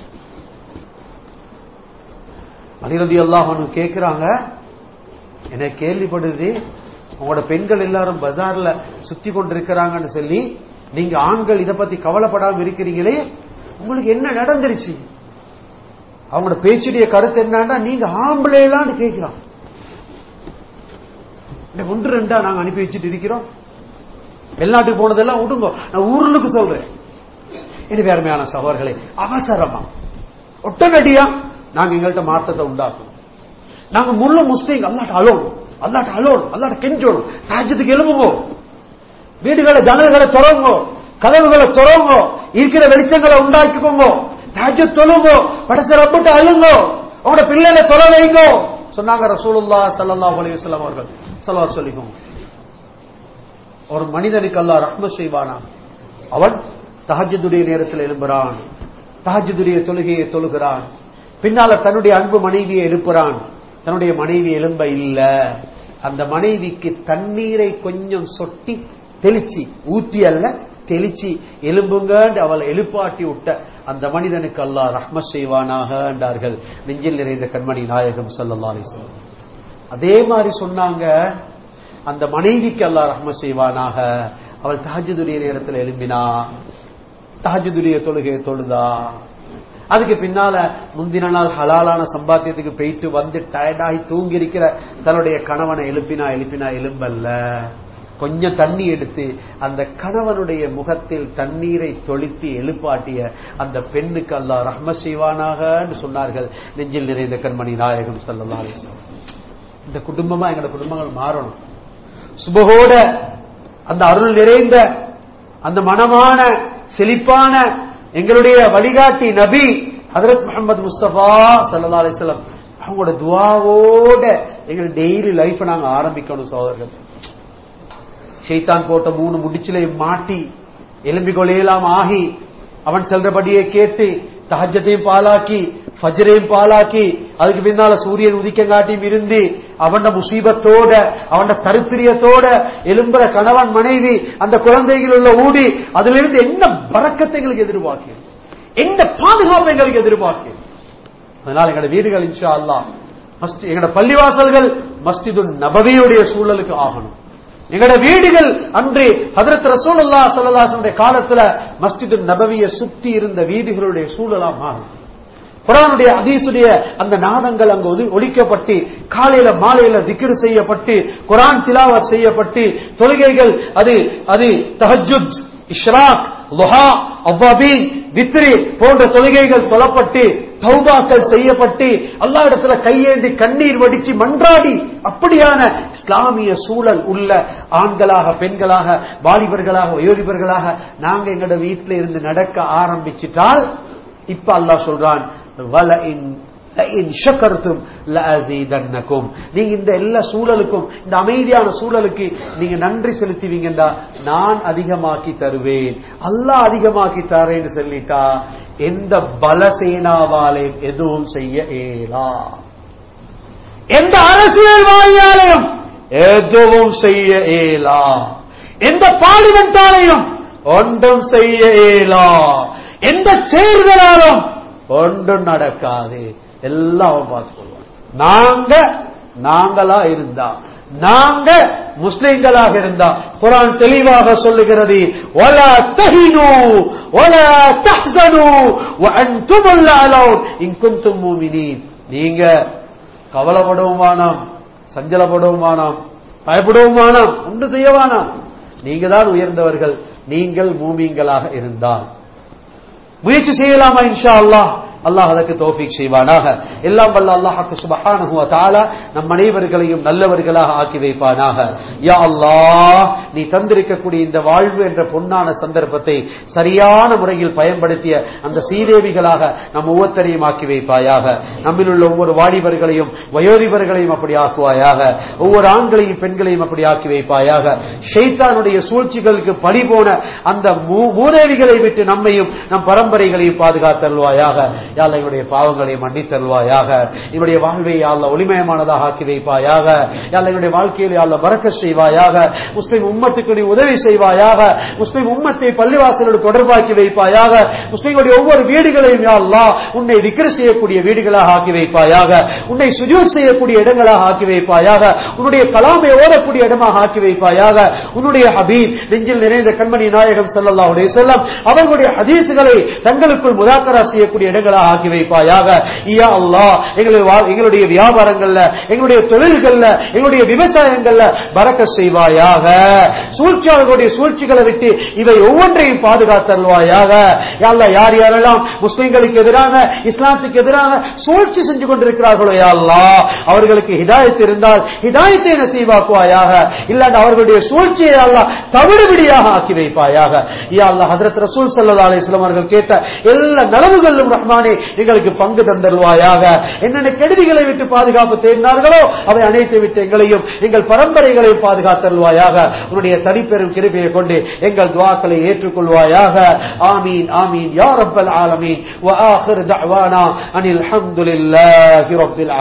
அலிரதி அல்லாஹனு கேட்கிறாங்க என்ன கேள்விப்படுது உங்களோட பெண்கள் எல்லாரும் பஜார்ல சுத்தி கொண்டிருக்கிறாங்கன்னு சொல்லி நீங்க ஆண்கள் இதை பத்தி கவலைப்படாம இருக்கிறீங்களே உங்களுக்கு என்ன நடந்துருச்சு அவங்களோட பேச்சுடைய கருத்து என்னன்னா நீங்க ஆம்பளைலான்னு கேட்கிறான் ஒன்று ரெண்டா நாங்க அனுப்பி வச்சுட்டு இருக்கிறோம் வெளிநாட்டுக்கு போனதெல்லாம் விடுங்க நான் ஊருக்கு சொல்றேன் இது வேறுமையான சகோதரர்களே அவசரமா ஒட்டனடியா நாங்க எங்கள்கிட்ட மாற்றத்தை உண்டாக்கணும் நாங்க முழு முஸ்லீம் அல்லாட்ட அலோன் அல்லாட்ட அலோன் அல்லாட்ட கெஞ்சோடும் தாஜத்துக்கு எழுப்புங்கோ வீடுகளை ஜன்னல்களை தொடங்க கதவுகளை தொடங்க இருக்கிற வெளிச்சங்களை உண்டாக்கிக்கோங்க தாஜ தொழுங்கோ படத்தை ரப்பிட்டு அழுங்கோ உங்களோட பிள்ளைகளை தொலை வைங்கோ சொன்னாங்க ரசூலுல்லா சல்லல்லாஹு அலைஹி வஸல்லம் அவர்கள் சல்லல்லாஹு சொல்லிக்கோங்க ஒரு மனிதனுக்கு அல்லாஹ் ரஹ்ம செய்வானா அவன் தஹஜ்ஜுடைய நேரத்தில் எழும்புறான் தஹஜ்ஜுடைய தொழுகையை தொழுகிறான் பின்னால தன்னுடைய அன்பு மனைவியை எழுப்புறான் தன்னுடைய மனைவி எழும்ப இல்ல அந்த மனைவிக்கு தண்ணீரை கொஞ்சம் சொட்டி தெளிச்சு ஊத்தி அல்ல தெளிச்சு எலும்புங்க அவளை எழுப்பாட்டி விட்ட அந்த மனிதனுக்கு அல்லாஹ் ரஹ்ம செய்வானாக என்றார்கள் நெஞ்சில் நிறைந்த கண்மணி நாயகம் சல்லல்லா அலிஸ்லாம் அதே மாதிரி சொன்னாங்க அந்த மனைவிக்கு அல்லாஹ் ரஹ்ம செய்வானாக அவள் தஹஜுடைய நேரத்தில் எழும்பினா தஹஜுடைய தொழுகையை தொழுதா அதுக்கு பின்னால முந்தின நாள் ஹலாலான சம்பாத்தியத்துக்கு போயிட்டு வந்து டயர்டாகி தூங்கி இருக்கிற தன்னுடைய கணவனை எழுப்பினா எழுப்பினா எலும்பல்ல கொஞ்சம் தண்ணி எடுத்து அந்த கணவனுடைய முகத்தில் தண்ணீரை தொளித்து எழுப்பாட்டிய அந்த பெண்ணுக்கு அல்லா ரஹ்ம செய்வானாக சொன்னார்கள் நெஞ்சில் நிறைந்த கண்மணி நாயகம் சல்லா அலிஸ்லாம் இந்த குடும்பமா எங்களோட குடும்பங்கள் மாறணும் சுபகோட அந்த அருள் நிறைந்த அந்த மனமான செழிப்பான எங்களுடைய வழிகாட்டி நபி ஹதரத் முகமது முஸ்தபா சல்லா அலிஸ்லாம் அவங்களோட துவாவோட எங்கள் டெய்லி லைஃப் நாங்க ஆரம்பிக்கணும் சோதர்கள் ஷைத்தான் போட்ட மூணு முடிச்சிலையும் மாட்டி எலும்பிகொலையெல்லாம் ஆகி அவன் செல்றபடியே கேட்டு தஹஜத்தையும் பாலாக்கி ஃபஜ்ரையும் பாலாக்கி அதுக்கு பின்னால சூரியன் உதிக்கங்காட்டியும் இருந்து அவன முசீபத்தோட அவன தருத்திரியத்தோட எலும்புற கணவன் மனைவி அந்த குழந்தைகள் உள்ள ஊடி அதிலிருந்து என்ன பறக்கத்தை எங்களுக்கு எதிர்பார்க்கு என்ன பாதுகாப்பு எங்களுக்கு எதிர்பார்க்கு அதனால எங்களோட வீடுகள் இன்ஷா அல்லாஹ் மஸ்ஜி எங்களோட பள்ளிவாசல்கள் மஸ்ஜிது நபவியுடைய சூழலுக்கு ஆகணும் எங்களோட வீடுகள் அன்று ஹதரத் ரசூலுல்லா ஸல்லல்லாஹு காலத்துல மஸ்ஜிது நபவியை சுத்தி இருந்த வீடுகளுடைய சூழலா மாறும் குரானுடைய அதீசுடைய அந்த நாதங்கள் அங்கு ஒது- ஒலிக்கப்பட்டு காலையில மாலையில திக்ரு செய்யப்பட்டு குரான் திலாவத் செய்யப்பட்டு தொழுகைகள் அது அது தஹஜுத் இஷ்ராக் லுஹா அவ்வாபீன் வித்ரி போன்ற தொழுகைகள் தொழப்பட்டு தௌபாக்கள் செய்யப்பட்டு அல்லா இடத்துல கையேந்தி கண்ணீர் வடிச்சு மன்றாடி அப்படியான இஸ்லாமிய சூழல் உள்ள ஆண்களாக பெண்களாக வாலிபர்களாக வயோதிபர்களாக நாங்க எங்களோட வீட்டில இருந்து நடக்க ஆரம்பிச்சிட்டால் இப்ப அல்லாஹ் சொல்றான் வலஇன் லஇன் ஷக்கர்தும் லஅஸீதன்னகும் நீங்க இந்த எல்லா சூழலுக்கும் இந்த அமைதியான சூழலுக்கு நீங்க நன்றி செலுத்துவீங்கடா நான் அதிகமாக்கி தருவேன் அல்லாஹ் அதிகமாக்கி தரேன்னு சொல்லிட்டா எந்த பலசேனாவாலே எதுவும் செய்ய இயலா எந்த அரசியல்வாதியாலையும் எதுவும் செய்ய இயலா எந்த பார்லிமெண்டாலையும் ஒன்றும் செய்ய இயலா எந்த தேர்தலாலும் ஒன்றும் நடக்காது எல்லாம் அவன் பார்த்துக் கொள்வான் நாங்க நாங்களா இருந்தா நாங்க முஸ்லிம்களாக இருந்தா குரான் தெளிவாக சொல்லுகிறது وَلَا تَهِنُوا وَلَا تَحْزَنُوا وَأَنْتُمُ الْأَعْلَوْنَ إِن كُنتُم مُؤْمِنِينَ நீங்க கவலைப்படவும் வேணாம் சஞ்சலப்படவும் வேணாம் பயப்படவும் வேணாம் ஒன்று செய்ய வேணாம் நீங்க தான் உயர்ந்தவர்கள் நீங்கள் மூமிங்களாக இருந்தால் முயற்சி செய்யலாமா இன்ஷா அல்லாஹ் அல்லாஹ் அதற்கு தௌஃபீக் செய்வானாக எல்லாம் வல்ல அல்லாஹ்க்கு சுபஹானஹு வ தஆலா நம் அனைவர்களையும் நல்லவர்களாக ஆக்கி வைப்பானாக யா அல்லாஹ் நீ தந்திருக்கக்கூடிய இந்த வாழ்வு என்ற பொன்னான சந்தர்ப்பத்தை சரியான முறையில் பயன்படுத்திய அந்த சீதேவிகளாக நம் ஒவ்வொருத்தரையும் ஆக்கி வைப்பாயாக நம்மில் உள்ள ஒவ்வொரு வாலிபர்களையும் வயோதிபர்களையும் அப்படி ஆக்குவாயாக ஒவ்வொரு ஆண்களையும் பெண்களையும் அப்படி ஆக்கி வைப்பாயாக ஷைத்தானுடைய சூழ்ச்சிகளுக்கு பழி போன அந்த மூ- மூதேவிகளை விட்டு நம்மையும் நம் பரம்பரைகளையும் பாதுகாத்தருள்வாயாக யாழ்ல எங்களுடைய பாவங்களை மன்னித்தருள்வாயாக எங்களுடைய வாழ்வை யாழ்ல ஒளிமயமானதாக ஆக்கி வைப்பாயாக யாழ்ல எங்களுடைய வாழ்க்கையில் யாழ்ல பறக்க செய்வாயாக முஸ்லிம் உம்மத்துக்கு நீ உதவி செய்வாயாக முஸ்லிம் உம்மத்தை பள்ளிவாசலோடு தொடர்பாக்கி வைப்பாயாக முஸ்லிம்களுடைய ஒவ்வொரு வீடுகளையும் யா அல்லாஹ் உன்னை விக்கிர செய்யக்கூடிய வீடுகளாக ஆக்கி வைப்பாயாக உன்னை சுஜூத் செய்யக்கூடிய இடங்களாக ஆக்கி வைப்பாயாக உன்னுடைய கலாமை ஓதக்கூடிய இடமாக ஆக்கி வைப்பாயாக உன்னுடைய ஹபீப் நெஞ்சில் நிறைந்த கண்மணி நாயகம் ஸல்லல்லாஹு அலைஹி வஸல்லம் அவர்களுடைய ஹதீஸ்களை தங்களுக்குள் முதாக்கரா செய்யக்கூடிய இடங்களாக ஆக்கி வைப்பாயாக யா அல்லாஹ் எங்களுடைய வா- எங்களுடைய வியாபாரங்கள்ல எங்களுடைய தொழில்கள்ல எங்களுடைய விவசாயங்கள்ல பறக்க செய்வாயாக சூழ்ச்சியாளர்களுடைய சூழ்ச்சிகளை விட்டு இவை ஒவ்வொன்றையும் பாதுகாத்தருள்வாயாக யா அல்லாஹ் யார் யாரெல்லாம் முஸ்லிம்களுக்கு எதிராக இஸ்லாத்துக்கு எதிராக சூழ்ச்சி செஞ்சு கொண்டிருக்கிறார்களோ யா அல்லாஹ் அவர்களுக்கு ஹிதாயத் இருந்தால் ஹிதாயத்தை நசீவாக்குவாயாக இல்லாண்ட அவர்களுடைய சூழ்ச்சியை அல்லாஹ் தவிடுபடியாக ஆக்கி வைப்பாயாக யா அல்லாஹ் ஹதரத் ரசூல் ஸல்லல்லாஹு அலைஹி வஸல்லம் அவர்கள் கேட்ட எல்லா நலவுகளிலும் ரஹ்மானே எங்களுக்கு பங்கு தந்தருவாயாக என்னென்ன கெடுதிகளை விட்டு பாதுகாப்பு தேடினார்களோ அவை அனைத்தை விட்டு எங்களையும் எங்கள் பரம்பரைகளையும் பாதுகாத்தருள்வாயாக உன்னுடைய தனிப்பெரும் கிருபையை கொண்டு எங்கள் துவாக்களை ஏற்றுக்கொள்வாயாக ஆமீன் ஆமீன் யா ரப்பல் ஆலமீன் வ ஆகிர் தஅவானா அனில் ஹம்துலில்லாஹி ரப்பில்